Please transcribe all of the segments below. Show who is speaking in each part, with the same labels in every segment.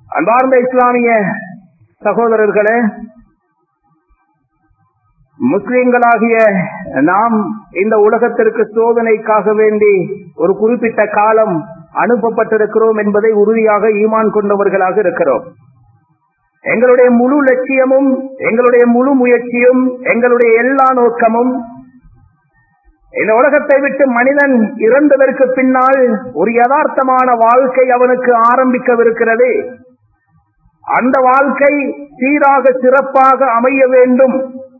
Speaker 1: அன்பார்ந்த இஸ்லாமிய சகோதரர்களே முஸ்லிம்களாகிய நாம் இந்த உலகத்திற்கு சோதனைக்காக வேண்டி ஒரு குறிப்பிட்ட காலம் அனுப்பப்பட்டிருக்கிறோம் என்பதை உறுதியாக ஈமான் கொண்டவர்களாக இருக்கிறோம் எங்களுடைய முழு லட்சியமும் எங்களுடைய முழு முயற்சியும் எங்களுடைய எல்லா நோக்கமும் இந்த உலகத்தை விட்டு மனிதன் இறந்ததற்கு பின்னால் ஒரு யதார்த்தமான வாழ்க்கை அவனுக்கு ஆரம்பிக்கவிருக்கிறது அந்த வாழ்க்கை சீராக சிறப்பாக அமைய வேண்டும்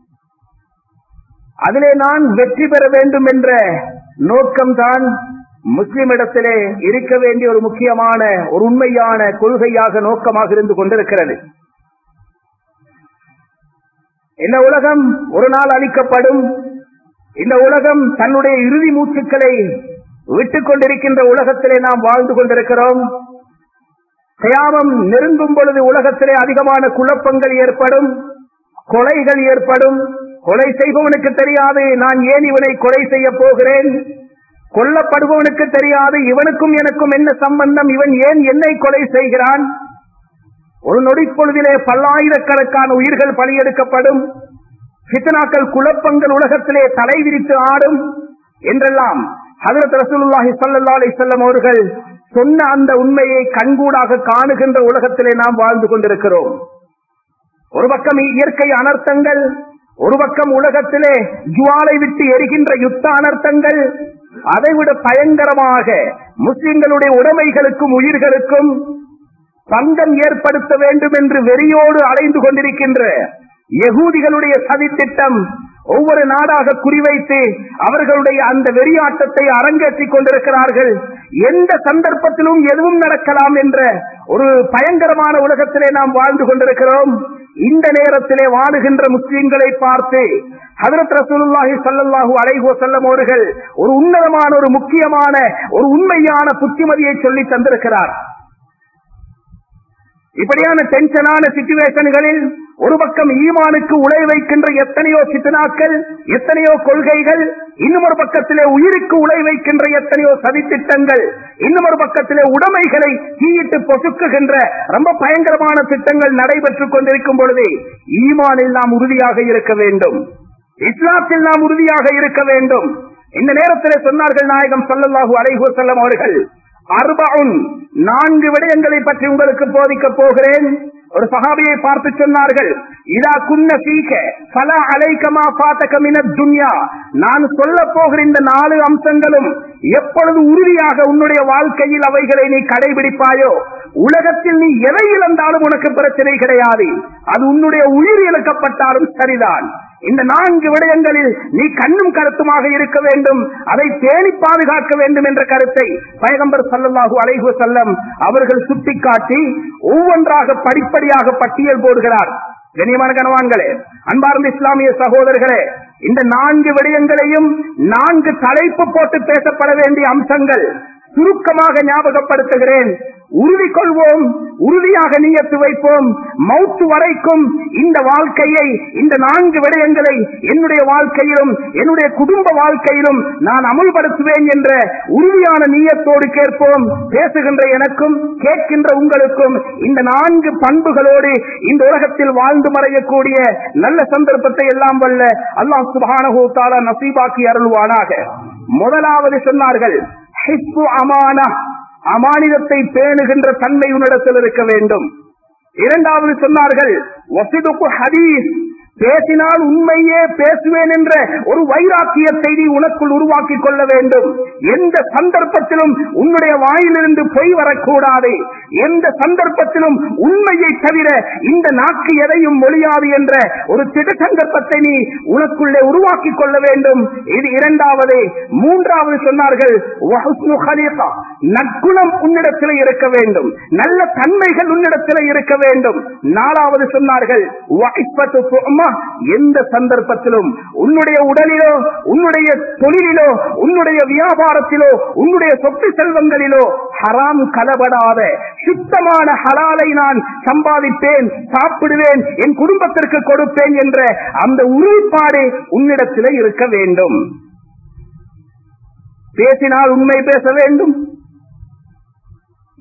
Speaker 1: அதிலே நான் வெற்றி பெற வேண்டும் என்ற நோக்கம்தான் முஸ்லிமிடத்திலே இருக்க வேண்டிய ஒரு முக்கியமான ஒரு உண்மையான கொள்கையாக நோக்கமாக இருந்து கொண்டிருக்கிறது இந்த உலகம் ஒரு நாள் அளிக்கப்படும் இந்த உலகம் தன்னுடைய இறுதி மூச்சுக்களை விட்டுக் கொண்டிருக்கின்ற உலகத்திலே நாம் வாழ்ந்து கொண்டிருக்கிறோம் கயாமம் நெருங்கும் பொழுது உலகத்திலே அதிகமான குழப்பங்கள் ஏற்படும் கொலைகள் ஏற்படும் கொலை செய்பவனுக்கு தெரியாது நான் ஏன் இவனை கொலை செய்ய போகிறேன் கொல்லப்படுபவனுக்கு தெரியாது இவனுக்கும் எனக்கும் என்ன சம்பந்தம் இவன் ஏன் என்னை கொலை செய்கிறான் ஒரு நொடிப்பொழுதிலே பல்லாயிரக்கணக்கான உயிர்கள் பலியெடுக்கப்படும் பித்தனாக்கள் குழப்பங்கள் உலகத்திலே தலை விரித்து ஆடும் என்றெல்லாம் ஹதரத் ரசூலுல்லாஹி ஸல்லல்லாஹு அலைஹி வஸல்லம் அவர்கள் சொன்ன அந்த உண்மையை கண்கூடாக காணுகின்ற உலகத்திலே நாம் வாழ்ந்து கொண்டிருக்கிறோம் ஒரு பக்கம் இயற்கை அனர்த்தங்கள் ஒரு பக்கம் உலகத்திலே ஜுவாலை விட்டு எரிகின்ற யுத்த அனர்த்தங்கள் அதைவிட பயங்கரமாக முஸ்லிம்களுடைய உடைமைகளுக்கும் உயிர்களுக்கும் பங்கம் ஏற்படுத்த வேண்டும் என்று வெறியோடு அலைந்து கொண்டிருக்கின்ற யகூதிகளுடைய சதித்திட்டம் ஒவ்வொரு நாடாக குறிவைத்து அவர்களுடைய அந்த வெறியாட்டத்தை அரங்கேற்றிக் கொண்டிருக்கிறார்கள் எந்த சந்தர்ப்பத்திலும் எதுவும் நடக்கலாம் என்ற ஒரு பயங்கரமான உலகத்திலே நாம் வாழ்ந்து கொண்டிருக்கிறோம் இந்த நேரத்திலே வாழுகின்ற முஸ்லிம்களை பார்த்து ஹதரத் ரசூலுல்லாஹி ஸல்லல்லாஹு அலைஹி வஸல்லம் அவர்கள் ஒரு உன்னதமான ஒரு முக்கியமான ஒரு உண்மையான புத்திமதியை சொல்லி தந்திருக்கிறார் இப்படியான டென்ஷனான சிச்சுவேஷன்களில் ஒரு பக்கம் ஈமானுக்கு உழை வைக்கின்ற எத்தனையோ சித்தனாக்கள் எத்தனையோ கொள்கைகள் இன்னும் ஒரு பக்கத்திலே உயிருக்கு உழை வைக்கின்ற எத்தனையோ சதித்திட்டங்கள் இன்னும் ஒரு பக்கத்திலே உடைமைகளை தீயிட்டு பொசுக்குகின்ற ரொம்ப பயங்கரமான திட்டங்கள் நடைபெற்றுக் கொண்டிருக்கும் பொழுது ஈமானில் நாம் உறுதியாக இருக்க வேண்டும் இஸ்லாத்தில் நாம் உறுதியாக இருக்க வேண்டும் இந்த நேரத்திலே சொன்னார்கள் நாயகம் சல்லல்லாஹு அலைஹி வஸல்லம் அவர்கள் அர்பவுன் நான்கு விடயங்களை பற்றி உங்களுக்கு போதிக்க போகிறேன் ஒரு சஹாபியை பார்த்து சொன்னார்கள் இதா குன்ன சீக்க பல அலைக்கமா பாத்தக மின துன்யா நான் சொல்ல போகிற இந்த நாலு அம்சங்களும் எப்பொழுது உறுதியாக உன்னுடைய வாழ்க்கையில் அவைகளை நீ கடைபிடிப்பாயோ உலகத்தில் நீ எதை இழந்தாலும் உனக்கு பிரச்சனை கிடையாது அது உன்னுடைய உயிர் இழக்கப்பட்டாலும் சரிதான் இந்த நான்கு விடயங்களில் நீ கண்ணும் கருத்துமாக இருக்க வேண்டும் அதை பேணி பாதுகாக்க வேண்டும் என்ற கருத்தை பயகம்பர் சல்லல்லாஹு அலைஹு செல்லம் அவர்கள் சுட்டிக்காட்டி ஒவ்வொன்றாக படிப்படியாக பட்டியல் போடுகிறார் கனியமான கனவான்களே அன்பார்ந்த இஸ்லாமிய சகோதரர்களே இந்த நான்கு விடயங்களையும் நான்கு தலைப்பு போட்டு பேசப்பட வேண்டிய அம்சங்கள் சுருக்கமாக ஞாபகப்படுத்துகிறேன் உறுதி கொள்வோம் உறுதியாக நீயத்து வைப்போம் மௌத்து வரைக்கும் இந்த வாழ்க்கையை இந்த நான்கு விடயங்களை என்னுடைய வாழ்க்கையிலும் என்னுடைய குடும்ப வாழ்க்கையிலும் நான் அமுல்படுத்துவேன் என்ற உறுதியான நீயத்தோடு கேட்போம் பேசுகின்ற எனக்கும் கேட்கின்ற உங்களுக்கும் இந்த நான்கு பண்புகளோடு இந்த உலகத்தில் வாழ்ந்து மறையக்கூடிய நல்ல சந்தர்ப்பத்தை எல்லாம் வல்ல அல்லாஹ் சுபானஹூ தாலா நசீபாக்கி அருள்வானாக முதலாவது சொன்னார்கள் ஹிப்பு அமானா அமானிதத்தை பேணுகின்ற தன்மை உன்னிடத்தில் இருக்க வேண்டும் இரண்டாவது சொன்னார்கள் வசிதுக்கு ஹதீஸ் பேசினால் உண்மையே பேசுவேன் என்ற ஒரு வைராக்கியத்தை நீ உனக்குள் உருவாக்கிக் கொள்ள வேண்டும் எந்த சந்தர்ப்பத்திலும் உன்னுடைய வாயிலிருந்து பொய் வரக்கூடாது எந்த சந்தர்ப்பத்திலும் உண்மையை தவிர இந்த நாக்கு எதையும் மொழியாது என்ற ஒரு திட சந்தர்ப்பத்தை நீ உனக்குள்ளே உருவாக்கிக் கொள்ள வேண்டும் இது இரண்டாவது மூன்றாவது சொன்னார்கள் வஹுஸ்னு ஹலீஃபா. நற்குணம் உன்னிடத்தில் இருக்க வேண்டும் நல்ல தன்மைகள் உன்னிடத்தில் இருக்க வேண்டும் நாலாவது சொன்னார்கள் வஹிப்பத்து துஅமா. எந்த சந்தர்ப்பத்திலும் உன்னுடைய உடலிலோ உன்னுடைய தொழிலிலோ உன்னுடைய வியாபாரத்திலோ உன்னுடைய சொத்து செல்வங்களிலோ ஹராம் கலபடாத சுத்தமான ஹலாலை நான் சம்பாதிப்பேன் சாப்பிடுவேன் என் குடும்பத்திற்கு கொடுப்பேன் என்ற அந்த உறுதிப்பாடு உன்னிடத்திலே இருக்க வேண்டும் பேசினால் உண்மை பேச வேண்டும்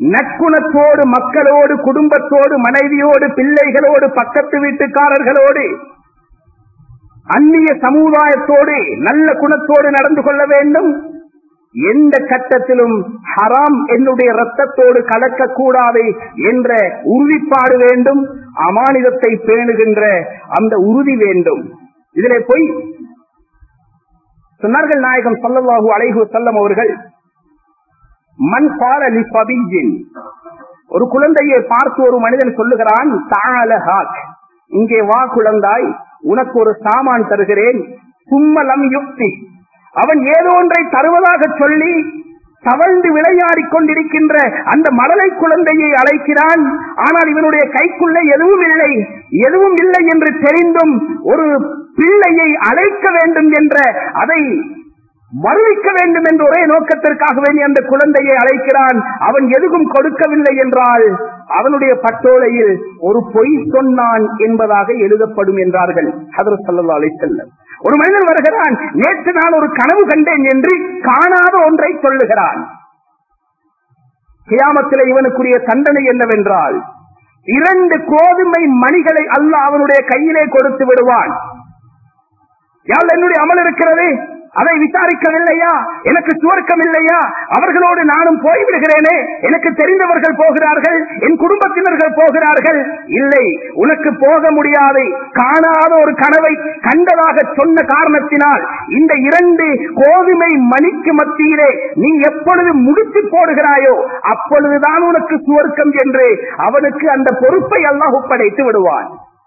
Speaker 1: நற்குணத்தோடு மக்களோடு குடும்பத்தோடு மனைவியோடு பிள்ளைகளோடு பக்கத்து வீட்டுக்காரர்களோடு அந்நிய சமுதாயத்தோடு நல்ல குணத்தோடு நடந்து கொள்ள வேண்டும் எந்த கட்டத்திலும் ஹராம் என்னுடைய ரத்தத்தோடு கலக்கக்கூடாது என்ற உறுதிப்பாடு வேண்டும் அமானிதத்தை பேணுகின்ற அந்த உறுதி வேண்டும் இதிலே போய் சொன்னார்கள் நாயகம் சல்லல்லாஹு அலைஹு செல்லம் அவர்கள் மண் பாலலி பபியின் ஒரு குழந்தையை பார்த்து ஒரு மனிதன் சொல்லுகிறான் தாலஹாக் இங்கே வா குழந்தாய் உனக்கு ஒரு சாமான் தருகிறேன் சும்மலம் யுக்தி அவன் ஏதோ ஒன்றை தருவதாக சொல்லி தவழ்ந்து விளையாடிக் கொண்டிருக்கின்ற அந்த மழலை குழந்தையை அழைக்கிறான் ஆனால் இவனுடைய கைக்குள்ள எதுவும் இல்லை எதுவும் இல்லை என்று தெரிந்தும் ஒரு பிள்ளையை அழைக்க வேண்டும் என்ற அதை வருவிக்க வேண்டும் என்ற ஒரே நோக்கத்திற்காக வேண்டி அந்த குழந்தையை அழைக்கிறான் அவன் எதுவும் கொடுக்கவில்லை என்றால் அவனுடைய பட்டோலையில் ஒரு பொய் சொன்னான் என்பதாக எழுதப்படும் என்றார்கள் ஹதரத் சல்லா அலை செல்லம் ஒரு மனிதன் வருகிறான் நேற்று நான் ஒரு கனவு கண்டேன் என்று காணாத ஒன்றை சொல்லுகிறான் கியாமத்தில் இவனுக்குரிய தண்டனை என்னவென்றால் இரண்டு கோதுமை மணிகளை அல்ல அவனுடைய கையிலே கொடுத்து விடுவான் யாழ் என்னுடைய அமல் இருக்கிறது அதை விசாரிக்கவில்லையா எனக்கு சுவர்க்கம் இல்லையா அவர்களோடு நானும் போய்விடுகிறேனே எனக்கு தெரிந்தவர்கள் போகிறார்கள் என் குடும்பத்தினர்கள் போகிறார்கள் இல்லை உனக்கு போக முடியாது காணாத ஒரு கனவை கண்டதாக சொன்ன காரணத்தினால் இந்த இரண்டு கோதுமை மணிக்கு மத்தியிலே நீ எப்பொழுது முடித்து போடுகிறாயோ அப்பொழுதுதான் உனக்கு சுவர்க்கம் என்று அவனுக்கு அந்த பொறுப்பை அல்லாஹ் ஒப்படைத்து விடுவான்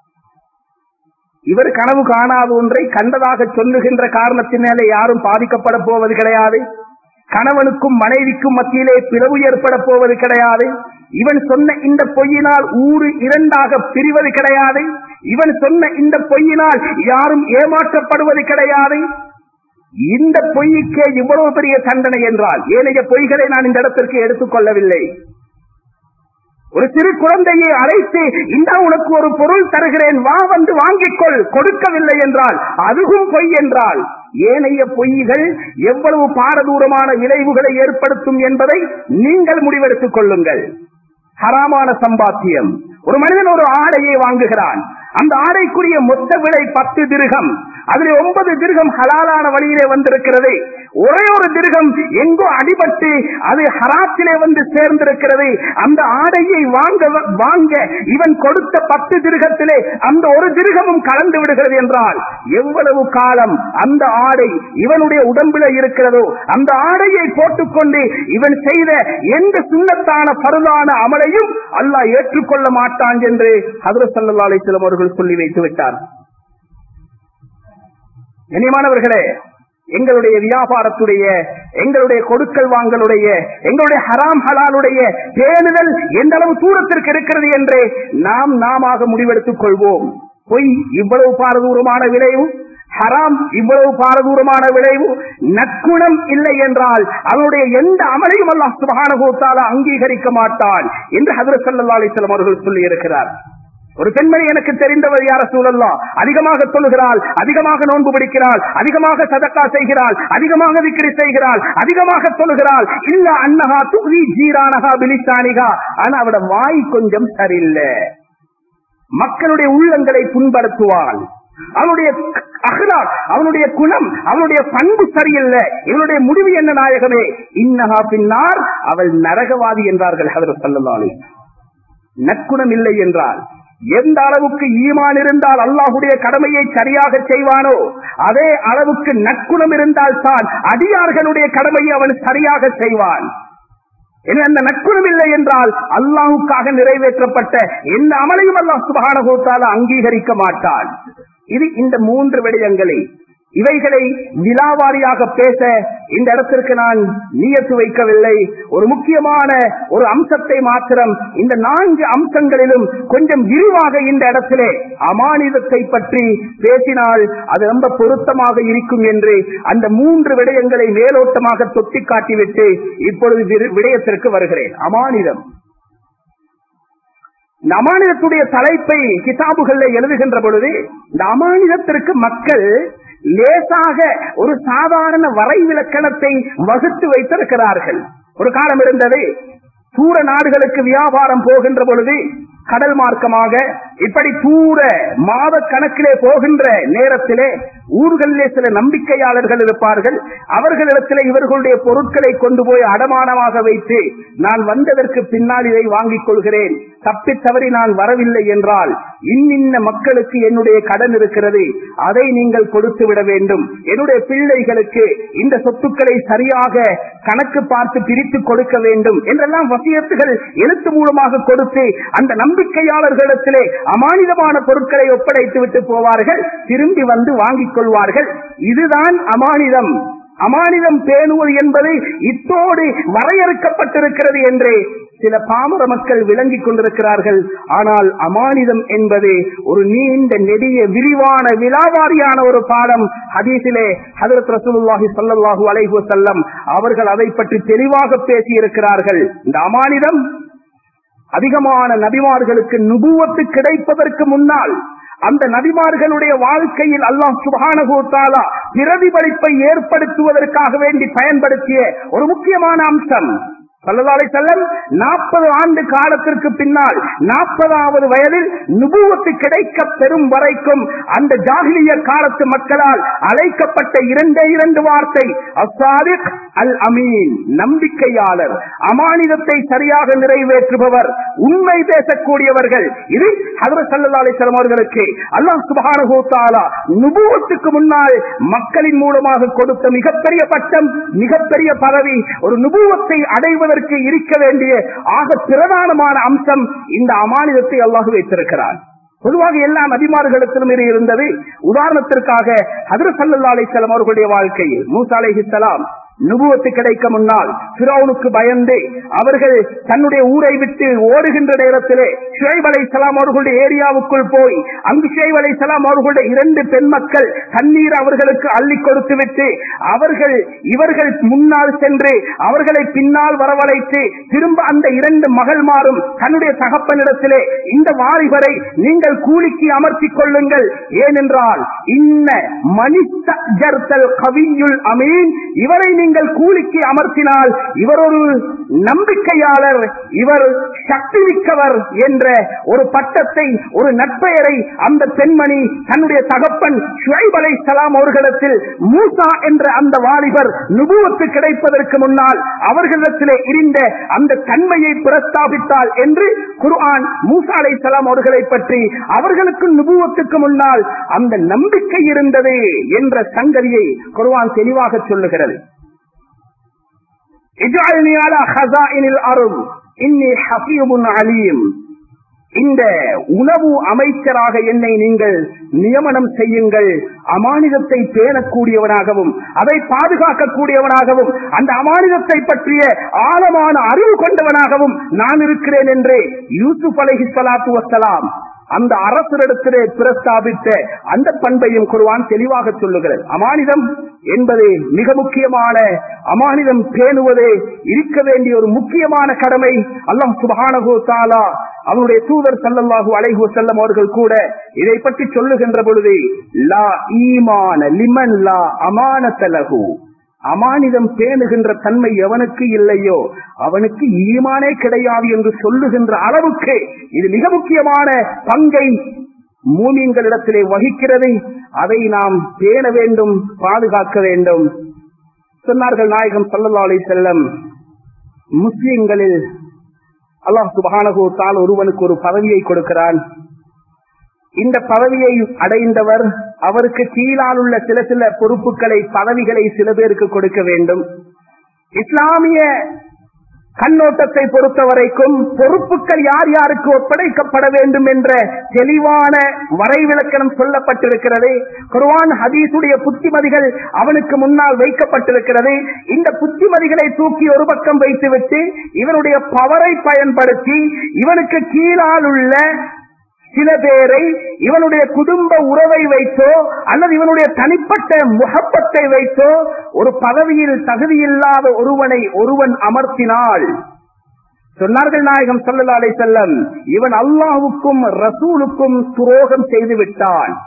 Speaker 1: இவர் கனவு காணாத ஒன்றை கண்டதாக சொல்லுகின்ற காரணத்தினாலே யாரும் பாதிக்கப்பட போவது கிடையாது கணவனுக்கும் மனைவிக்கும் மத்தியிலே பிளவு ஏற்பட போவது கிடையாது இவன் சொன்ன இந்த பொய்யினால் ஊரு இரண்டாக பிரிவது கிடையாது இவன் சொன்ன இந்த பொய்யினால் யாரும் ஏமாற்றப்படுவது கிடையாது இந்த பொய்க்கே இவ்வளவு பெரிய தண்டனை என்றால் ஏனைய பொய்களை நான் இந்த இடத்திற்கு எடுத்துக்கொள்ளவில்லை ஒரு சிறு குழந்தையை அழைத்து இந்த உனக்கு ஒரு பொருள் தருகிறேன் வா வந்து வாங்கிக்கொள் கொடுக்கவில்லை என்றால் அதுவும் பொய் என்றால் ஏனைய பொய்கள் எவ்வளவு பாரதூரமான விளைவுகளை ஏற்படுத்தும் என்பதை நீங்கள் முடிவெடுத்துக் கொள்ளுங்கள் ஹராமான சம்பாத்தியம் ஒரு மனிதன் ஒரு ஆடையை வாங்குகிறான் அந்த ஆடைக்குரிய மொத்த விலை பத்து திருகம் அதில் ஒன்பது திருகம் ஹலாலான வழியிலே வந்திருக்கிறது ஒரே ஒரு திருகம் எங்கோ அடிபட்டு அது ஹராத்திலே வந்து சேர்ந்திருக்கிறது அந்த ஆடையை வாங்க வாங்க இவன் கொடுத்த பத்து திருகத்திலே அந்த ஒரு திருகமும் கலந்து விடுகிறது என்றால் எவ்வளவு காலம் அந்த ஆடை இவனுடைய உடம்பில இருக்கிறதோ அந்த ஆடையை போட்டுக்கொண்டு இவன் செய்த எந்த சுண்ணத்தான பருதான அமலையும் அல்லாஹ் ஏற்றுக்கொள்ள மாட்டான் என்று ஹதரத் சல்லா அலிஸ்லம் அவர்கள் சொல்லி வைத்து விட்டார் கண்ணியமானவர்களே எங்களுடைய வியாபாரத்துடைய எங்களுடைய கொடுக்கல் வாங்கலுடைய எங்களுடைய ஹராம் ஹலாலுடைய பேணுதல் எந்த அளவு தூரத்திற்கு இருக்கிறது என்று நாம் நாம முடிவெடுத்துக் கொள்வோம் பொய் இவ்வளவு பாரதூரமான விளைவு ஹராம் இவ்வளவு பாரதூரமான விளைவு நற்குணம் இல்லை என்றால் அவனுடைய எந்த அமலையும் அல்லாஹ் சுபஹானஹு அங்கீகரிக்க மாட்டான் என்று ஹதரத் ஸல்லல்லாஹு அலைஹி வஸல்லம் அவர்கள் சொல்லி இருக்கிறார் ஒரு பெண்மணி எனக்கு தெரிந்தவர் யார சூழல்லா அதிகமாக சொல்லுகிறாள் அதிகமாக நோன்பு பிடிக்கிறாள் அதிகமாக சதக்கா செய்கிறாள் அதிகமாக விக்கிரி செய்கிறாள் அதிகமாக சொல்லுகிறாள் இல்ல அன்னஹா துதி ஜீரானகா பிலிசானிகா ஆனா அவட வாய் கொஞ்சம் சரியில்லை மக்களுடைய உள்ளங்களை புண்படுத்துவாள் அவனுடைய அகலாக் அவனுடைய குணம் அவனுடைய பண்பு சரியில்லை இவனுடைய முடிவு என்ன நாயகமே இன்னஹா பின்னார் அவள் நரகவாதி என்றார்கள் ஹதரத் ஸல்லல்லாஹு அலைஹி நற்குணம் இல்லை என்றால் எந்த அளவுக்கு ஈமான் இருந்தால் அல்லாஹுடைய கடமையை சரியாக செய்வானோ அதே அளவுக்கு நற்குணம் இருந்தால் தான் அடியார்களுடைய கடமையை அவன் சரியாக செய்வான் அந்த நற்குணம் இல்லை என்றால் அல்லாஹுக்காக நிறைவேற்றப்பட்ட எந்த அமலையும் அல்லாஹ் சுபானகோத்தால அங்கீகரிக்க மாட்டான் இது இந்த மூன்று விடயங்களை இவைகளை விலாவாரியாக பேச இந்த இடத்திற்கு நான் நியத்து வைக்கவில்லை ஒரு முக்கியமான ஒரு அம்சத்தை மாத்திரம் இந்த நான்கு அம்சங்களிலும் கொஞ்சம் விரிவாக இந்த இடத்திலே அமானிதத்தை பற்றி பேசினால் அது ரொம்ப பொருத்தமாக இருக்கும் என்று அந்த மூன்று விடயங்களை மேலோட்டமாக தொட்டி காட்டிவிட்டு இப்பொழுது விடயத்திற்கு வருகிறேன் அமானிதம் இந்த அமானிதத்துடைய தலைப்பை கிதாபுகளில் எழுதுகின்ற பொழுது இந்த அமானிதத்திற்கு மக்கள் லேசாக ஒரு சாதாரண வரை விலக்கணத்தை வகுத்து வைத்திருக்கிறார்கள் ஒரு காலம் இருந்தது தூர நாடுகளுக்கு வியாபாரம் போகின்ற பொழுது கடல் மார்க்கமாக இப்படி தூர மாத கணக்கிலே போகின்ற நேரத்திலே ஊர்களிலே சில நம்பிக்கையாளர்கள் இருப்பார்கள் அவர்களிடத்திலே இவர்களுடைய பொருட்களை கொண்டு போய் அடமானமாக வைத்து நான் வந்ததற்கு பின்னால் இதை வாங்கிக் கொள்கிறேன் தப்பி தவறி நான் வரவில்லை என்றால் இன்னின்ன மக்களுக்கு என்னுடைய கடன் இருக்கிறது அதை நீங்கள் கொடுத்து விட வேண்டும் என்னுடைய பிள்ளைகளுக்கு இந்த சொத்துக்களை சரியாக கணக்கு பார்த்து பிரித்து கொடுக்க வேண்டும் என்றெல்லாம் வசியத்துகள் எழுத்து மூலமாக கொடுத்து அந்த நம்பிக்கையாளர்களிடத்திலே அமானிதமான பொருட்களை ஒப்படைத்து விட்டு போவார்கள் திரும்பி வந்து வாங்கிக் கொள்வார்கள் இதுதான் அமானிதம் அமானிதம் பேணுவது என்பது இத்தோடு வரையறுக்கப்பட்டிருக்கிறது என்று சில பாமர மக்கள் விளங்கிக் கொண்டிருக்கிறார்கள் ஆனால் அமானிதம் என்பது ஒரு நீண்ட நெடிய விரிவான விலாவாரியான ஒரு பாடம் ஹதீஸிலே ஹதரத் ரசூலுல்லாஹி ஸல்லல்லாஹு அலைஹி வஸல்லம் அவர்கள் அதை பற்றி தெளிவாக பேசி இருக்கிறார்கள் இந்த அமானிதம் அதிகமான நபிமார்களுக்கு நுபுவத்து கிடைப்பதற்கு முன்னால் அந்த நபிமார்களுடைய வாழ்க்கையில் அல்லாஹ் சுபானகு தாலா பிரதிபலிப்பை ஏற்படுத்துவதற்காக வேண்டி பயன்படுத்திய ஒரு முக்கியமான அம்சம் சல்லல்லாஹு செல்லம் நாற்பது ஆண்டு காலத்திற்கு பின்னால் நாற்பதாவது வயதில் நுபுவத்து கிடைக்க பெறும் வரைக்கும் அந்த ஜாகிலிய காலத்து மக்களால் அழைக்கப்பட்ட இரண்டே இரண்டு வார்த்தை அசாதிக் அல் அமீன் நம்பிக்கையாளர் அமானிதத்தை சரியாக நிறைவேற்றுபவர் உண்மை பேசக்கூடியவர்கள் இது ஹதரத் சல்லல்லாஹு அலைஹி வஸல்லம் அவர்களுக்கு அல்லாஹ் சுப்ஹானஹு தஆலா நுபுவத்துக்கு முன்னால் மக்களின் மூலமாக கொடுத்த மிகப்பெரிய பட்டம் மிகப்பெரிய பதவி ஒரு நுபுவத்தை அடைவதற்கு இருக்க வேண்டிய ஆக பிரதானமான அம்சம் இந்த அமானிதத்தை அல்லாஹ் வைத்திருக்கிறார் பொதுவாக எல்லா நபிமார்களுக்கும் இது இருந்தது உதாரணத்திற்காக ஹதரத் சல்லல்லாஹு அலைஹி வஸல்லம் அவர்களுடைய வாழ்க்கையில் மூசா அலைஹிஸ்ஸலாம் நுபுவத்து கிடைக்க முன்னால் பிறவுனுக்கு பயந்து அவர்கள் தன்னுடைய ஊரை விட்டு ஓடுகின்ற நேரத்திலே ஷுவைப் அலை சலாம் அவர்களுடைய ஏரியாவுக்குள் போய் அங்கு ஷுவைப் அலை சலாம் அவர்களுடைய இரண்டு பெண் மக்கள் தண்ணீர் அவர்களுக்கு அள்ளி கொடுத்து விட்டு அவர்கள் இவர்கள் முன்னால் சென்று அவர்களை பின்னால் வரவழைத்து திரும்ப அந்த இரண்டு மகள்மாரும் தன்னுடைய தகப்பனிடத்திலே இந்த வாலிபரை நீங்கள் கூலிக்கு அமர்த்திக் கொள்ளுங்கள் ஏனென்றால் இன்ன மனிதல் கவியுள் அமீன் இவரை நீங்கள் கூலிக்கு அமர்த்தினால் இவர் ஒரு நம்பிக்கையாளர் இவர் சக்தி மிக்கவர் என்ற ஒரு பட்டத்தை ஒரு நட்பெயரை அந்த பெண்மணி தன்னுடைய தகப்பன் ஷுவைப் அலை சலாம் அவர்களிடத்தில் மூசா என்ற அந்த வாலிபர் நுபுவத்து கிடைப்பதற்கு முன்னால் அவர்களிடத்திலே இருந்த அந்த தன்மையை பிரஸ்தாபித்தால் என்று குர்ஆன் மூசா அலை சலாம் அவர்களை பற்றி அவர்களுக்கு நுபுவத்துக்கு முன்னால் அந்த நம்பிக்கை இருந்தது என்ற சங்கதியை குர்ஆன் தெளிவாக சொல்லுகிறது اجعلني على خزائن الارض اني حفيظ عليم இந்த உணவு அமைச்சராக என்னை நீங்கள் நியமனம் செய்யுங்கள் அமானிதத்தை பேணக்கூடியவனாகவும் அதை பாதுகாக்கக்கூடியவனாகவும் அந்த அமானிதத்தை பற்றிய ஆழமான அறிவு கொண்டவனாகவும் நான் இருக்கிறேன் என்று யூசுப் அலஹி சலாத்து வசலாம் அந்த அரசரிடத்திலே பிரஸ்தாபித்த அந்த பண்பையும் குருவான் தெளிவாக சொல்லுகிறது அமானிதம் என்பது மிக முக்கியமான அமானிதம் பேணுவதே இருக்க வேண்டிய ஒரு முக்கியமான கடமை அல்லாஹ் சுபஹானஹு தாலா அவருடைய தூதர் சல்லல்லாஹு அலைஹி வஸல்லம் அவர்கள் கூட இதை பற்றி சொல்லுகின்ற பொழுது லா ஈமான லிமன் லா அமானத்தலகு அமானிதம் பேணுகின்ற தன்மை எவனுக்கு இல்லையோ அவனுக்கு ஈமானே கிடையாது என்று சொல்லுகின்ற அளவுக்கு இது மிக முக்கியமான பங்கை மூமியங்களிடத்திலே வகிக்கிறது அதை நாம் பேண வேண்டும் பாதுகாக்க வேண்டும் சொன்னார்கள் நாயகம் சல்லல்லா அலை செல்லம் முஸ்லிம்களில் அல்லாஹ் சுபஹானகு தால் ஒருவனுக்கு ஒரு பதவியை கொடுக்கிறான் இந்த பதவியை அடைந்தவர் அவருக்கு கீழால் உள்ள சில சில பொறுப்புகளை பதவிகளை சில பேருக்கு கொடுக்க வேண்டும் இஸ்லாமிய கண்ணோட்டத்தை பொறுத்த வரைக்கும் பொறுப்புகள் யார் யாருக்கு ஒப்படைக்கப்பட வேண்டும் என்ற தெளிவான வரைவிலக்கணம் சொல்லப்பட்டிருக்கிறது குர்வான் ஹதீசுடைய புத்திமதிகள் அவனுக்கு முன்னால் வைக்கப்பட்டிருக்கிறது இந்த புத்திமதிகளை தூக்கி ஒரு பக்கம் வைத்துவிட்டு இவனுடைய பவரை பயன்படுத்தி இவனுக்கு கீழால் உள்ள சில பேரை இவனுடைய குடும்ப உறவை வைத்தோ அல்லது இவனுடைய தனிப்பட்ட முகப்பத்தை வைத்தோ ஒரு பதவியில் தகுதியில்லாத ஒருவனை ஒருவன் அமர்த்தினால் சொன்னார்கள் நாயகம் சல்லல்லா அலை செல்லம் இவன் அல்லாஹுக்கும் ரசூலுக்கும் துரோகம் செய்து விட்டான்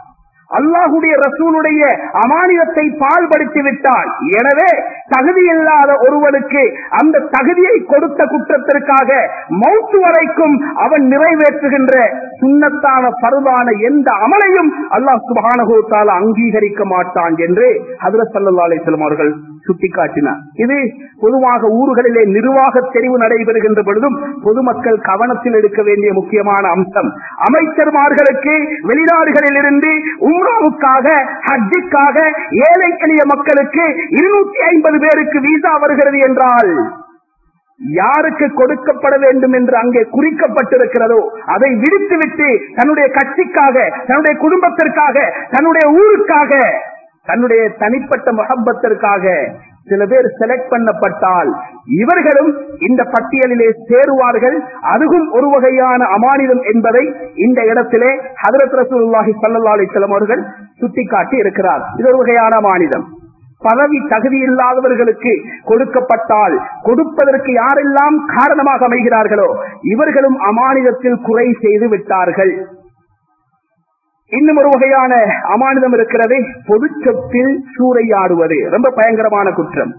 Speaker 1: அல்லாஹுடைய ரசூலுடைய அமானிதத்தை பால்படுத்தி விட்டான் எனவே தகுதியில்லாத ஒருவனுக்கு அந்த தகுதியை கொடுத்த குற்றத்திற்காக மௌத்து வரைக்கும் அவன் நிறைவேற்றுகின்ற சுண்ணத்தான பருவான எந்த அமலையும் அல்லாஹ் சுபானகோத்தால் அங்கீகரிக்க மாட்டான் என்று ஹதரத் சல்லா அலிஸ்லாம் அவர்கள் சுட்டிக்காட்டினார் இது பொதுவாக ஊர்களிலே நிர்வாக தெரிவு நடைபெறுகின்ற பொழுதும் பொதுமக்கள் கவனத்தில் எடுக்க வேண்டிய முக்கியமான அம்சம் அமைச்சர்மார்களுக்கு வெளிநாடுகளில் இருந்து உம்ராவுக்காக ஹஜ்ஜுக்காக ஏழை எளிய மக்களுக்கு இருநூத்தி ஐம்பது பேருக்கு வீசா வருகிறது என்றால் யாருக்கு கொடுக்கப்பட வேண்டும் என்று அங்கே குறிக்கப்பட்டிருக்கிறதோ அதை விடுத்துவிட்டு தன்னுடைய கட்சிக்காக தன்னுடைய குடும்பத்திற்காக தன்னுடைய ஊருக்காக தன்னுடைய தனிப்பட்ட முகப்பத்திற்காக சில பேர் செலக்ட் பண்ணப்பட்டால் இவர்களும் இந்த பட்டியலிலே சேருவார்கள் அதுவும் ஒரு வகையான அமானிதம் என்பதை இந்த இடத்திலே ஹதரத் ரசூலுல்லாஹி ஸல்லல்லாஹு அலைஹி வஸல்லம் அவர்கள் சுட்டிக்காட்டி இருக்கிறார் இது ஒரு வகையான அமானிதம் பதவி தகுதி இல்லாதவர்களுக்கு கொடுக்கப்பட்டால் கொடுப்பதற்கு யாரெல்லாம் காரணமாக அமைகிறார்களோ இவர்களும் அமானிதத்தில் குறை செய்து விட்டார்கள் இன்னும் ஒரு வகையான அமானிதம் இருக்கிறது பொது சொத்தில் சூறையாடுவது ரொம்ப பயங்கரமான குற்றம்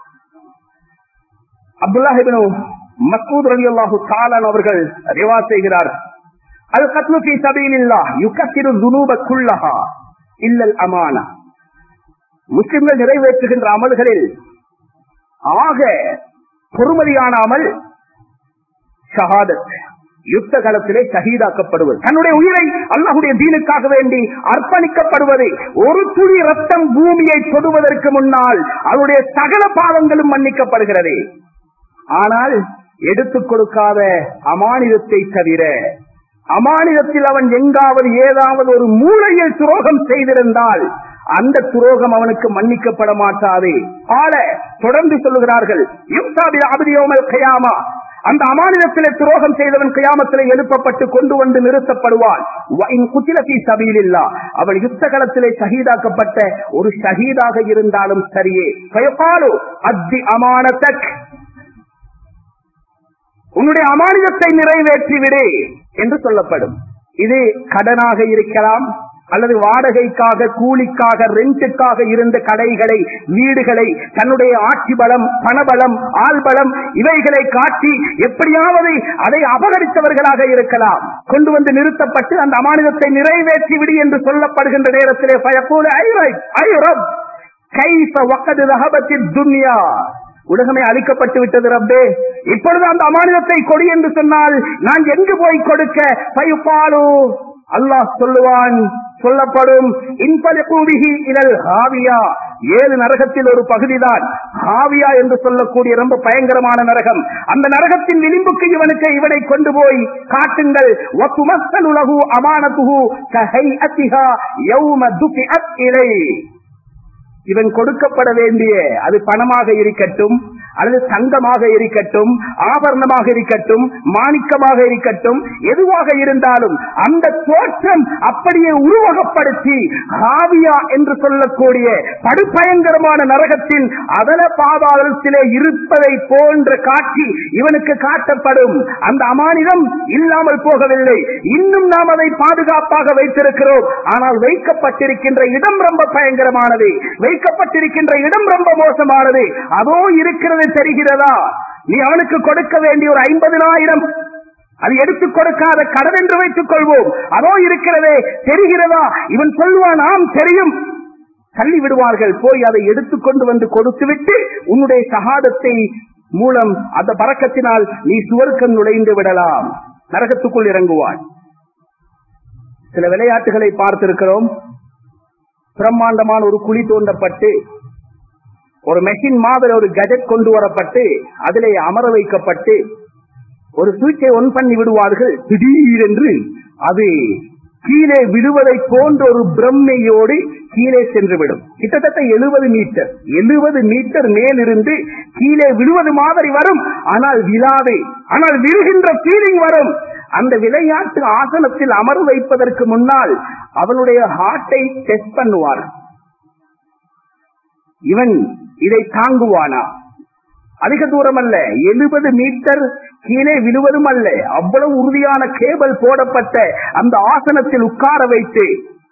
Speaker 1: அப்துல்லாஹிபின் மசூத் ரலி அல்லாஹு தாலான் அவர்கள் ரிவா செய்கிறார் அல் கத்லு ஃபீ சபீலில்லாஹ் யுகத்திரு துனூப குல்லஹா இல்லல் அமானா முஸ்லிம்கள் நிறைவேற்றுகின்ற அமல்களில் ஆக பொறுமதியான அமல் ஷஹாதத் யுத்த காலத்திலே ஷஹீதாக்கப்படுவது தன்னுடைய உயிரை அல்லாஹுடைய தீனுக்காக வேண்டி அர்ப்பணிக்கப்படுவது ஒரு துளி ரத்தம் பூமியை தொடுவதற்கு முன்னால் அவருடைய சகல பாவங்களும் மன்னிக்கப்படுகிறது ஆனால் எடுத்துக் கொடுக்காத அமானிதத்தை தவிர அமானிதத்தில் அவன் எங்காவது ஏதாவது ஒரு மூலையில் துரோகம் செய்திருந்தால் அந்த துரோகம் அவனுக்கு மன்னிக்கப்பட மாட்டாது ஆள தொடர்ந்து சொல்லுகிறார்கள் யுக்தாபில் அபதியோமல் கயாமா அந்த அமானிதத்திலே துரோகம் செய்தவன் கியாமத்திலே எழுப்பப்பட்டு கொண்டு வந்து நிறுத்தப்படுவான் குத்திலத்தி சபையிலில்லா அவள் யுத்த களத்திலே ஷஹீதாக்கப்பட்ட ஒரு ஷஹீதாக இருந்தாலும் சரியே பயப்பாலு அத்தி அமானத்தக் உன்னுடைய அமானிதத்தை நிறைவேற்றி விடு என்று சொல்லப்படும் இது கடனாக இருக்கலாம் அல்லது வாடகைக்காக கூலிக்காக ரெண்டுக்காக இருந்த கடைகளை வீடுகளை தன்னுடைய ஆட்சி பலம் பணபலம் ஆள்பலம் இவைகளை காட்டி எப்படியாவது அதை அபகரித்தவர்களாக இருக்கலாம் கொண்டு வந்து நிறுத்தப்பட்டு அந்த அமானிதத்தை நிறைவேற்றி விடு என்று சொல்லப்படுகின்ற நேரத்திலே பயப்போல ஐரப் கைஃப வக்கது ரஹபத்தின் துன்யா உலகமே அழிக்கப்பட்டு விட்டது ரப்பே இப்பொழுது அந்த அமானிதத்தை கொடி என்று சொன்னால் நான் எங்கு போய் கொடுக்க பயுப்பாலு அல்லாஹ் சொல்லுவான் சொல்லப்படும் இன்பலி இதழ் ஹாவியா ஏழு நரகத்தில் ஒரு பகுதிதான் ஹாவியா என்று சொல்லக்கூடிய ரொம்ப பயங்கரமான நரகம் அந்த நரகத்தின் விளிம்புக்கு இவனுக்கு இவனை கொண்டு போய் காட்டுங்கள் உலகு அமானத்துகு கஹை அத்திஹா யௌம துபிஅத் இலை இவன் கொடுக்கப்பட வேண்டிய அது பணமாக இருக்கட்டும் அல்லது தங்கமாக இருக்கட்டும் ஆபரணமாக இருக்கட்டும் மாணிக்கமாக இருக்கட்டும் எதுவாக இருந்தாலும் அந்த தோற்றம் அப்படியே உருவகப்படுத்தி ஹாவியா என்று சொல்லக்கூடிய படுபயங்கரமான நரகத்தின் அதல பாதாளத்திலே இருப்பதை போன்ற காட்சி இவனுக்கு காட்டப்படும் அந்த அமானிதம் இல்லாமல் போகவில்லை இன்னும் நாம் அதை பாதுகாப்பாக வைத்திருக்கிறோம் ஆனால் வைக்கப்பட்டிருக்கின்ற இடம் ரொம்ப பயங்கரமானது வைக்கப்பட்டிருக்கின்ற இடம் ரொம்ப மோசமானது அதோ இருக்கிறது தெரிகிறதா நீ அவனுக்கு கொடுக்க வேண்டிய ஒரு ஐம்பதினாயிரம் அது எடுத்துக் கொடுக்காத கடன் என்று வைத்துக் கொள்வோம் அதோ இருக்கிறதே தெரிகிறதா இவன் சொல்வான் ஆம் தெரியும் தள்ளி விடுவார்கள் போய் அதை எடுத்துக்கொண்டு வந்து கொடுத்துவிட்டு உன்னுடைய சகாதத்தை மூலம் அந்த பறக்கத்தினால் நீ சுவர்க்கம் நுழைந்து விடலாம் நரகத்துக்குள் இறங்குவான் சில விளையாட்டுகளை பார்த்திருக்கிறோம் பிரம்மாண்டமான ஒரு குழி தோண்டப்பட்டு ஒரு மெஷின் மாதிரி ஒரு கஜெட் கொண்டு வரப்பட்டு அதிலே அமர வைக்கப்பட்டு ஒரு சுவிட்சை ஒன் பண்ணி விடுவார்கள் திடீரென்று அது கீழே விடுவதை போன்ற ஒரு பிரம்மையோடு கீழே சென்று விடும் கிட்டத்தட்ட எழுபது மீட்டர் எழுபது மீட்டர் மேலிருந்து கீழே விழுவது மாதிரி வரும் ஆனால் விழாது ஆனால் விழுகின்ற ஃபீலிங் வரும் அந்த விளையாட்டு ஆசனத்தில் அமர வைப்பதற்கு முன்னால் அவனுடைய ஹார்ட்டை டெஸ்ட் பண்ணுவார் இவன் இதை தாங்குவானா அதிக தூரம் அல்ல எழுபது மீட்டர் கீழே விழுவதும் அல்ல அவ்வளவு உறுதியான கேபிள் போடப்பட்ட அந்த ஆசனத்தில் உட்கார வைத்து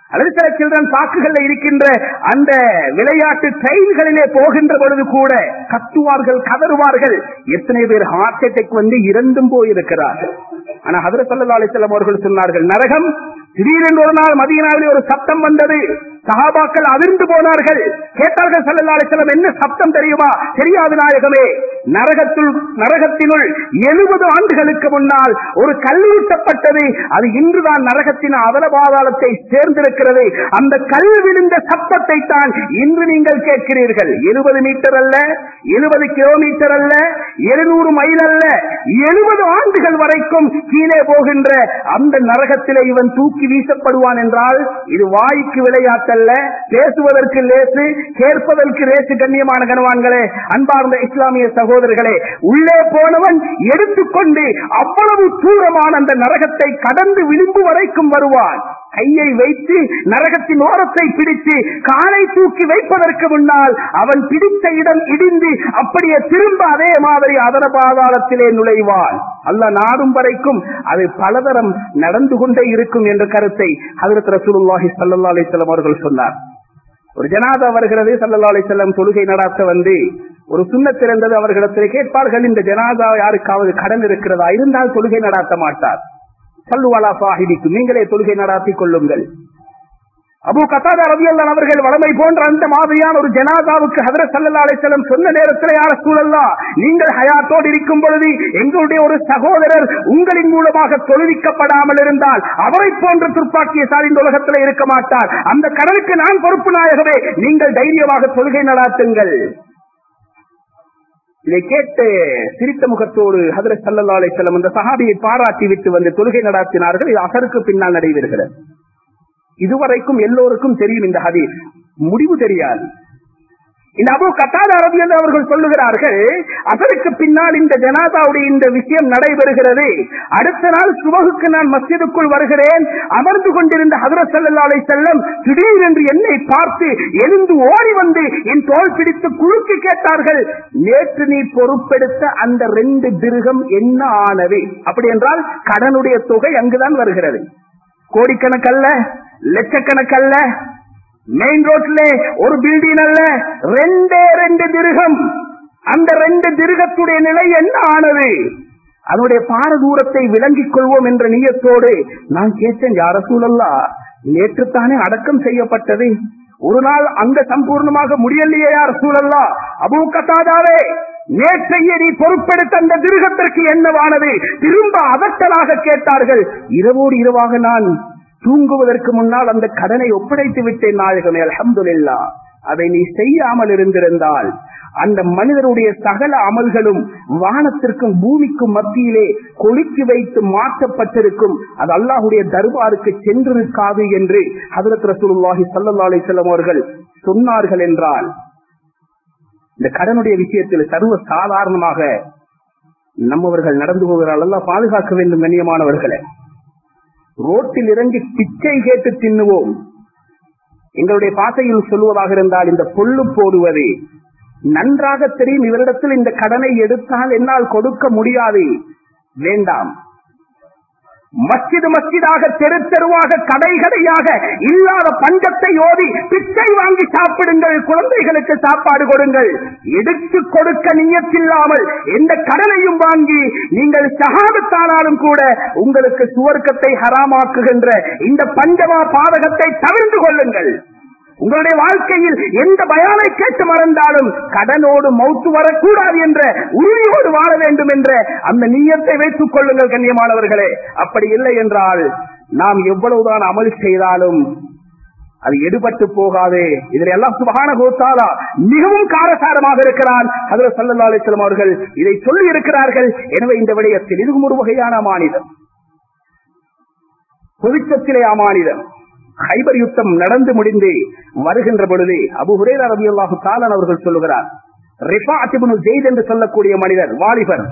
Speaker 1: அல்லது சில சில்ட்ரன் பாக்குகள்ல இருக்கின்ற அந்த விளையாட்டு ட்ரெயின்களிலே போகின்ற பொழுது கூட கத்துவார்கள் கதறுவார்கள் எத்தனை பேர் ஹார்ட் அட்டாக் வந்து இறந்தும் போயிருக்கிறார்கள் ஆனா ஹதரத் சல்லா அலிஸ்லாம் அவர்கள் சொன்னார்கள் நரகம் திடீரென்று ஒரு நாள் மதியனாவிலே ஒரு சத்தம் வந்தது சஹாபாக்கள் அதிர்ந்து போனார்கள் கேட்டார்கள் சல்லல்லா அலிஸ்லாம் என்ன சத்தம் தெரியுமா தெரியாது நாயகமே நரகத்துள் நரகத்தினுள் எழுபது ஆண்டுகளுக்கு முன்னால் ஒரு கல்லூட்டப்பட்டது அது இன்றுதான் நரகத்தின் அவல பாதாளத்தை சேர்ந்திருக்கிறது அந்த கல் விழுந்த சத்தத்தை தான் இன்று நீங்கள் கேட்கிறீர்கள் எழுபது மீட்டர் அல்ல எழுபது கிலோமீட்டர் அல்ல எழுநூறு மைல் அல்ல எழுபது ஆண்டுகள் வரைக்கும் கீழே போகின்ற அந்த நரகத்திலே இவன் தூக்கி வீசப்படுவான் என்றால் இது வாய்க்கு விளையாட்டல்ல பேசுவதற்கு லேசு கேட்பதற்கு லேசு கண்ணியமான கனவான்களே அன்பார்ந்த இஸ்லாமிய சகோதரர்களே உள்ளே போனவன் எடுத்துக்கொண்டு அவ்வளவு தூரமான அந்த நரகத்தை கடந்து விளிம்பு வரைக்கும் வருவான் கையை வைத்து நரகத்தின் ஓரத்தை பிடித்து காலை தூக்கி வைப்பதற்கு முன்னால் அவன் பிடித்த இடம் இடிந்து அப்படியே திரும்ப அதே மாதிரி அதர பாதாளத்திலே நுழைவான் அல்ல நாடும் வரைக்கும் அது பலதரம் நடந்து கொண்டே இருக்கும் என்ற கருத்தை ஹதரத் ரசூலுல்லாஹி ஸல்லல்லாஹு அலைஹி வஸல்லம் அவர்கள் சொன்னார் ஒரு ஜனாதா வருகிறது ஸல்லல்லாஹு அலைஹி வஸல்லம் தொழுகை நடாத்த வந்து ஒரு சுண்ணத்திறந்தது அவர்களிடத்தில் கேட்பார்கள் இந்த ஜனாதா யாருக்காவது கடன் இருக்கிறதா இருந்தால் தொழுகை நடாத்த மாட்டார் சல்லுவாலா சாஹிபிக்கு நீங்களே தொழுகை நடாத்திக் கொள்ளுங்கள் அபு கத்தாதா ரவியல்லான் அவர்கள் வளமை போன்ற அந்த மாதிரியான ஒரு ஜனாதாவுக்கு ஹதரத் சல்லா அலிசல்லம் சொன்ன நேரத்தில் யார சூழல்லா நீங்கள் ஹயாத்தோடு இருக்கும் பொழுது எங்களுடைய ஒரு சகோதரர் உங்களின் மூலமாக தொழுவிக்கப்படாமல் இருந்தால் அவரை போன்ற துப்பாக்கியசாலி இந்த உலகத்தில் இருக்க மாட்டார் அந்த கடலுக்கு நான் பொறுப்பு நாயகவே நீங்கள் தைரியமாக தொழுகை நடாத்துங்கள் இதை கேட்டு சிரித்த முகத்தோடு ஹதரத் சல்லா அலிசல்லம் அந்த சஹாபியை பாராட்டி விட்டு வந்து தொழுகை நடாத்தினார்கள் இது அசருக்கு பின்னால் நடைபெறுகிறது இதுவரைக்கும் எல்லோருக்கும் தெரியும் இந்த ஹதீஸ் முடிவு தெரியாது இந்த அபு கத்தாத அரபியல் அவர்கள் சொல்லுகிறார்கள் அதற்கு பின்னால் இந்த ஜனாதாவுடைய இந்த விஷயம் நடைபெறுகிறது அடுத்த நாள் சுபகுக்கு நான் மஸ்ஜிதுக்குள் வருகிறேன் அமர்ந்து கொண்டிருந்த ஹதரத் சல்லா அலை செல்லம் திடீரென்று என்னை பார்த்து எழுந்து ஓடி வந்து என் தோல் பிடித்து குலுக்கி கேட்டார்கள் நேற்று நீ பொறுப்பெடுத்த அந்த ரெண்டு திருகம் என்ன ஆனது அப்படி என்றால் கடனுடைய தொகை அங்குதான் வருகிறது கோடிக்கணக்கல்ல லட்சக்கணக்கல்ல மெயின் ரோட்ல ஒரு பில்டிங் அல்ல ரெண்டே ரெண்டு திருகம் அந்த ரெண்டு திருகத்துடைய நிலை என்ன ஆனது அதனுடைய பாரதூரத்தை விளங்கிக் கொள்வோம் என்ற நியத்தோடு நான் கேட்டேன் யார சூழல்லா நேற்று தானே அடக்கம் செய்யப்பட்டது ஒரு நாள் அங்க சம்பூர்ணமாக முடியலையே யார் சூழல்லா அபூ கத்தாதாவே நேற்றைய நீ பொறுப்பெடுத்த அந்த திருகத்திற்கு என்னவானது திரும்ப அதட்டலாக கேட்டார்கள் இரவோடு இரவாக நான் தூங்குவதற்கு முன்னால் அந்த கடனை ஒப்படைத்து விட்டேன் நாயகமே அலமதுல்லா அதை நீ செய்யாமல் இருந்திருந்தால் அந்த மனிதருடைய சகல அமல்களும் வானத்திற்கும் பூமிக்கும் மத்தியிலே கொளுக்கி வைத்து மாற்றப்பட்டிருக்கும் அது அல்லாஹுடைய தர்பாருக்கு சென்றிருக்காது என்று ஹதரத் ரசூலுல்லாஹி ஸல்லல்லாஹு அலைஹி வஸல்லம் அவர்கள் சொன்னார்கள் என்றால் இந்த கடனுடைய விஷயத்தில் சர்வ சாதாரணமாக நம்மவர்கள் நடந்து போகிறார்கள் எல்லாம் பாதுகாக்க வேண்டும் கண்ணியமானவர்களே ரோட்டில் இறங்கி பிச்சை கேட்டு தின்னுவோம் எங்களுடைய பாசையில் சொல்வதாக இருந்தால் இந்த பொல்லு போடுவது நன்றாக தெரியும் இவரிடத்தில் இந்த கடனை எடுத்தால் என்னால் கொடுக்க முடியாது வேண்டாம் மஸ்ஜிது மஸ்ஜிதாக தெரு தெருவாக கடை கடையாக இல்லாத பஞ்சத்தை ஓதி பிச்சை வாங்கி சாப்பிடுங்கள் குழந்தைகளுக்கு சாப்பாடு கொடுங்கள் எடுத்து கொடுக்க நியத்தில்லாமல் எந்த கடனையும் வாங்கி நீங்கள் சகாபத்தானாலும் கூட உங்களுக்கு சுவர்க்கத்தை ஹராமாக்குகின்ற இந்த பஞ்சமா பாதகத்தை தவிர்த்து கொள்ளுங்கள் உங்களுடைய வாழ்க்கையில் எந்த பயானை கேட்டு மறந்தாலும் கடனோடு மௌத்து வரக்கூடாது என்ற உறுதியோடு வாழ வேண்டும் என்ற அந்த நீயத்தை வைத்துக் கொள்ளுங்கள் கண்ணியமானவர்களே அப்படி இல்லை என்றால் நாம் எவ்வளவுதான் அமல் செய்தாலும் அது எடுபட்டு போகாது இதில் எல்லாம் சுபகான கோத்தாலா மிகவும் காரசாரமாக இருக்கிறான் அதில் சல்லா அலிஸ்லாம் அவர்கள் இதை சொல்லி இருக்கிறார்கள் எனவே இந்த விடயத்தில் இதுவும் ஒரு வகையான அமானிதம் பொதுச்சத்திலே அமானிதம் ஹைபர் யுத்தம் நடந்து முடிந்து வருகின்ற பொழுது அபு ஹுரேரா ரபி அல்லாஹு தாலன் அவர்கள் சொல்லுகிறார் ரிஃபா அத்திபுனு ஜெயித் என்று சொல்லக்கூடிய மனிதர் வாலிபர்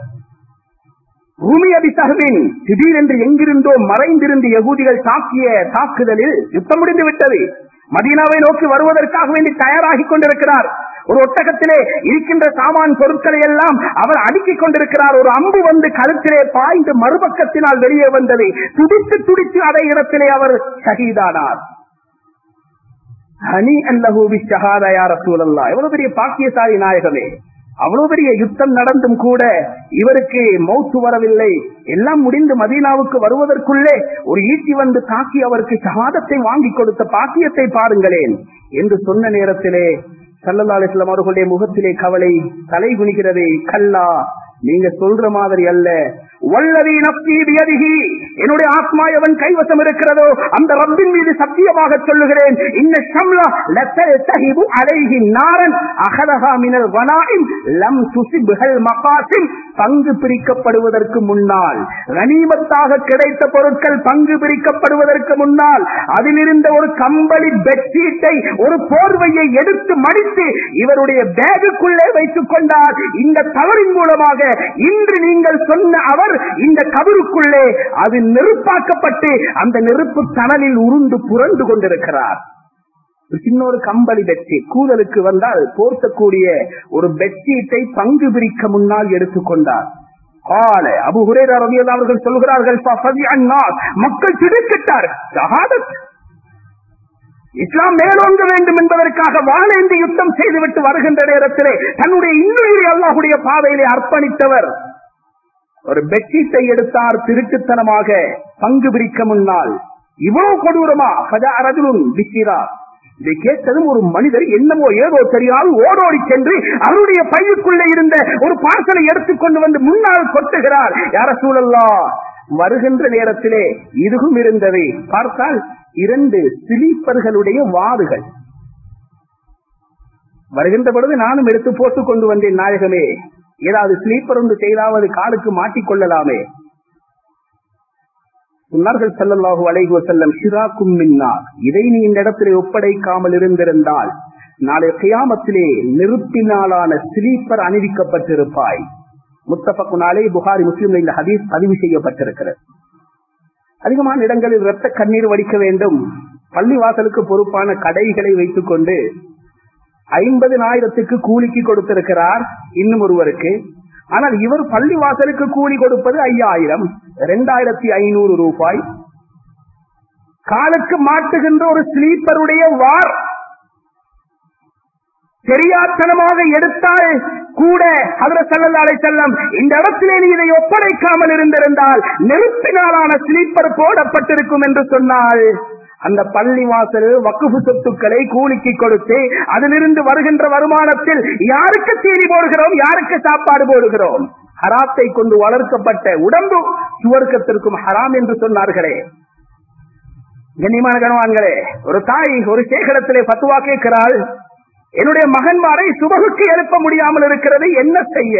Speaker 1: ரூமி அபிசஹவின் திடீரென்று எங்கிருந்தோ மறைந்திருந்து யகூதிகள் தாக்கிய தாக்குதலில் யுத்தம் முடிந்து விட்டது மதீனாவை நோக்கி வருவதற்காக வேண்டி தயாராகி கொண்டிருக்கிறார் ஒரு ஒட்டகத்திலே இருக்கின்ற சாமான் பொருட்களை எல்லாம் அவர் அடுக்கிக் கொண்டிருக்கிறார் ஒரு அம்பு வந்து கழுத்திலே பாய்ந்து மறுபக்கத்தினால் வெளியே வந்தது துடித்து துடித்து அதே இடத்திலே அவர் ஷஹீதானார் ஹனி அல்லஹூபி ஷஹாதா ரசூலல்லா எவ்வளவு பெரிய பாக்கியசாலி நாயகமே அவ்வளவு பெரிய யுத்தம் நடந்தும் கூட இவருக்கு மௌத்து வரவில்லை எல்லாம் முடிந்து மதீனாவுக்கு வருவதற்குள்ளே ஒரு ஈட்டி வந்து தாக்கி அவருக்கு ஷஹாதத்தை வாங்கி கொடுத்த பாக்கியத்தை பாருங்களேன் என்று சொன்ன நேரத்திலே சல்லல்லா அலிஸ்லாம் அவர்களுடைய முகத்திலே கவலை தலை குனிகிறது கல்லா நீங்க சொல்ற மாதிரி அல்ல வல்லதி நப்தி பியதிஹி என்னுடைய ஆத்மா எவன் கைவசம் இருக்கிறதோ அந்த ரப்பின் மீது சத்தியமாக சொல்லுகிறேன் இந்த ஷம்லா லத்தஹிபு அலைஹி நாரன் அகதஹா மினல் வனாஇம் லம் துசிப்ஹல் மகாசிம் பங்கு பிரிக்கப்படுவதற்கு முன்னால் கனிமத்தாக கிடைத்த பொருட்கள் பங்கு பிரிக்கப்படுவதற்கு முன்னால் அதிலிருந்த ஒரு கம்பளி பெட்ஷீட்டை ஒரு போர்வையை எடுத்து மடித்து இவருடைய பேகுக்குள்ளே வைத்துக் கொண்டார் இந்த தவறின் மூலமாக இன்று நீங்கள் சொன்ன அவர் இந்த கபருக்குள்ளே அது நெருப்பாக்கப்பட்டு அந்த நெருப்பு தணலில் உருண்டு புரண்டு கொண்டிருக்கிறார் ஒரு சின்ன ஒரு கம்பளி பெட்ஷீட் கூதலுக்கு வந்தால் போர்த்தக்கூடிய ஒரு பெட்ஷீட்டை பங்கு பிரிக்க முன்னால் எடுத்துக்கொண்டார் கால அபு ஹுரேரா ரலியல்லாஹு அவர்கள் சொல்கிறார்கள் ஃபஃபதி அன்னாஸ் மக்கள் திடுக்கிட்டார் ஷஹாதத் இஸ்லாம் மேலோங்க வேண்டும் என்பதற்காக வாழேந்தி யுத்தம் செய்துவிட்டு வருகின்ற நேரத்திலே தன்னுடைய இன்னுயிரை அல்லாஹுடைய பாதையிலே அர்ப்பணித்தவர் ஒரு பெட்ஷீட்டை எடுத்தார் திருட்டுத்தனமாக பங்கு பிரிக்க முன்னால் இவ்வளவு கொடூரமா கஜா அரஜுலும் பிச்சிரா இதை கேட்டதும் ஒரு மனிதர் என்னமோ ஏதோ தெரியாது ஓடோடி சென்று அவருடைய பையுக்குள்ளே இருந்த ஒரு பார்சலை எடுத்துக்கொண்டு வந்து முன்னால் கொட்டுகிறார் யார சூழல்லா வருகின்ற நேரத்திலே இதுவும் இருந்தது பார்த்தால் இரண்டு சிலீப்பர்களுடைய வாதுகள் வருகின்ற பொழுது நானும் எடுத்து போட்டுக் கொண்டு வந்தேன் நாயகமே ஏதாவது ஸ்லீப்பர் ஒன்று செய்தாவது காலுக்கு மாட்டிக்கொள்ளலாமே சொன்னார்கள் செல்லல்லாஹு அலைஹி வஸல்லம் ஷிராக்கும் மின்னார் இதை நீ இந்த இடத்திலே ஒப்படைக்காமல் இருந்திருந்தால் நாளை கியாமத்திலே நெருப்பினாலான ஸ்லீப்பர் அணிவிக்கப்பட்டிருப்பாய் முத்தபக்கு நாளே புகாரி முஸ்லிம் இந்த ஹதீஸ் பதிவு செய்யப்பட்டிருக்கிறது அதிகமான இடங்களில் இரத்த கண்ணீர் வடிக்க வேண்டும் பள்ளிவாசலுக்கு பொறுப்பான கடைகளை வைத்துக் கொண்டு ஐம்பதினாயிரத்துக்கு கூலிக்கு கொடுத்திருக்கிறார் இன்னும் ஒருவருக்கு ஆனால் இவர் பள்ளிவாசலுக்கு கூலி கொடுப்பது ஐயாயிரம் இரண்டாயிரத்தி ஐநூறு ரூபாய் காலுக்கு மாட்டுகின்ற ஒரு ஸ்லீப்பருடைய வார் தெரியாத்தனமாக எடுத்தால் கூட அதர செல்லலாலை செல்லம் இந்த இடத்திலே நீ இதை ஒப்படைக்காமல் இருந்திருந்தால் நெருப்பினாலான ஸ்லீப்பர் போடப்பட்டிருக்கும் என்று சொன்னால் அந்த பள்ளிவாசல் வக்குfu சொத்துக்களை கூலிக்கு கொடுத்து அதிலிருந்து வருகின்ற வருமானத்தில் யாருக்கு தீனி போடுகிறோம் யாருக்கு சாப்பாடு போடுகிறோம் ஹராத்தை கொண்டு வளர்க்கப்பட்ட உடம்பு சுவர்க்கத்திற்கும் ஹராம் என்று சொன்னார்களே கண்ணியமான கனவான்களே ஒரு தாய் ஒரு சேகரத்திலே பத்துவா கேட்கிறாள் என்னுடைய மகன்மாரை சுபகுக்கு எழுப்ப முடியாமல் இருக்கிறது என்ன செய்ய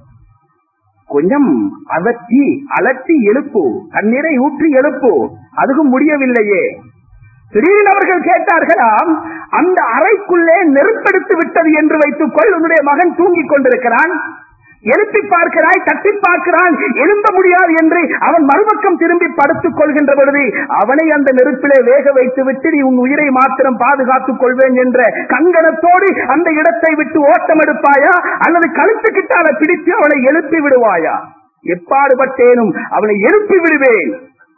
Speaker 1: கொஞ்சம் அதட்டி அலட்டி எழுப்பு தண்ணீரை ஊற்றி எழுப்பு அதுவும் முடியவில்லையே திடீரென அவர்கள் கேட்டார்களாம் அந்த அறைக்குள்ளே நெருப்பெடுத்து விட்டது என்று வைத்துக் கொள் உன்னுடைய மகன் தூங்கிக் கொண்டிருக்கிறான் எழுப்பி பார்க்கிறாய் தட்டி பார்க்கிறான் எழும்ப முடியாது என்று அவன் மறுபக்கம் திரும்பி படுத்துக் கொள்கின்ற பொழுது அவனை அந்த நெருப்பிலே வேக வைத்து விட்டு நீ உன் உயிரை மாத்திரம் பாதுகாத்துக் கொள்வேன் என்ற கங்கணத்தோடு அந்த இடத்தை விட்டு ஓட்டம் எடுப்பாயா அல்லது கழுத்துக்கிட்டால பிடித்து அவனை எழுப்பி விடுவாயா எப்பாடுபட்டேனும் அவனை எழுப்பி விடுவேன்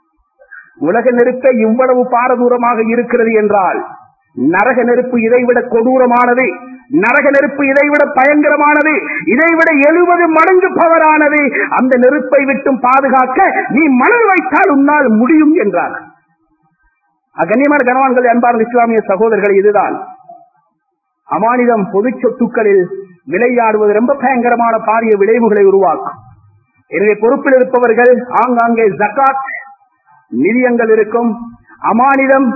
Speaker 1: உலக நெருப்பை இவ்வளவு பாரதூரமாக இருக்கிறது என்றால் நரக நெருப்பு இதைவிட கொடூரமானது நரக நெருப்பு இதைவிட பயங்கரமானது இதைவிட எழுபது மடங்கு பவரானது அந்த நெருப்பை விட்டும் பாதுகாக்க நீ மணல் வைத்தால் உன்னால் முடியும் என்றார் அகண்ணியமான கனவான்கள் அன்பார்ந்த இஸ்லாமிய சகோதரர்கள் இதுதான் அமானிதம் பொது சொத்துக்களில் விளையாடுவது ரொம்ப பயங்கரமான பாரிய விளைவுகளை உருவாக்கும் எனவே பொறுப்பில் இருப்பவர்கள் ஆங்காங்கே ஜக்காத் நிதியங்கள் இருக்கும் அமானிதம்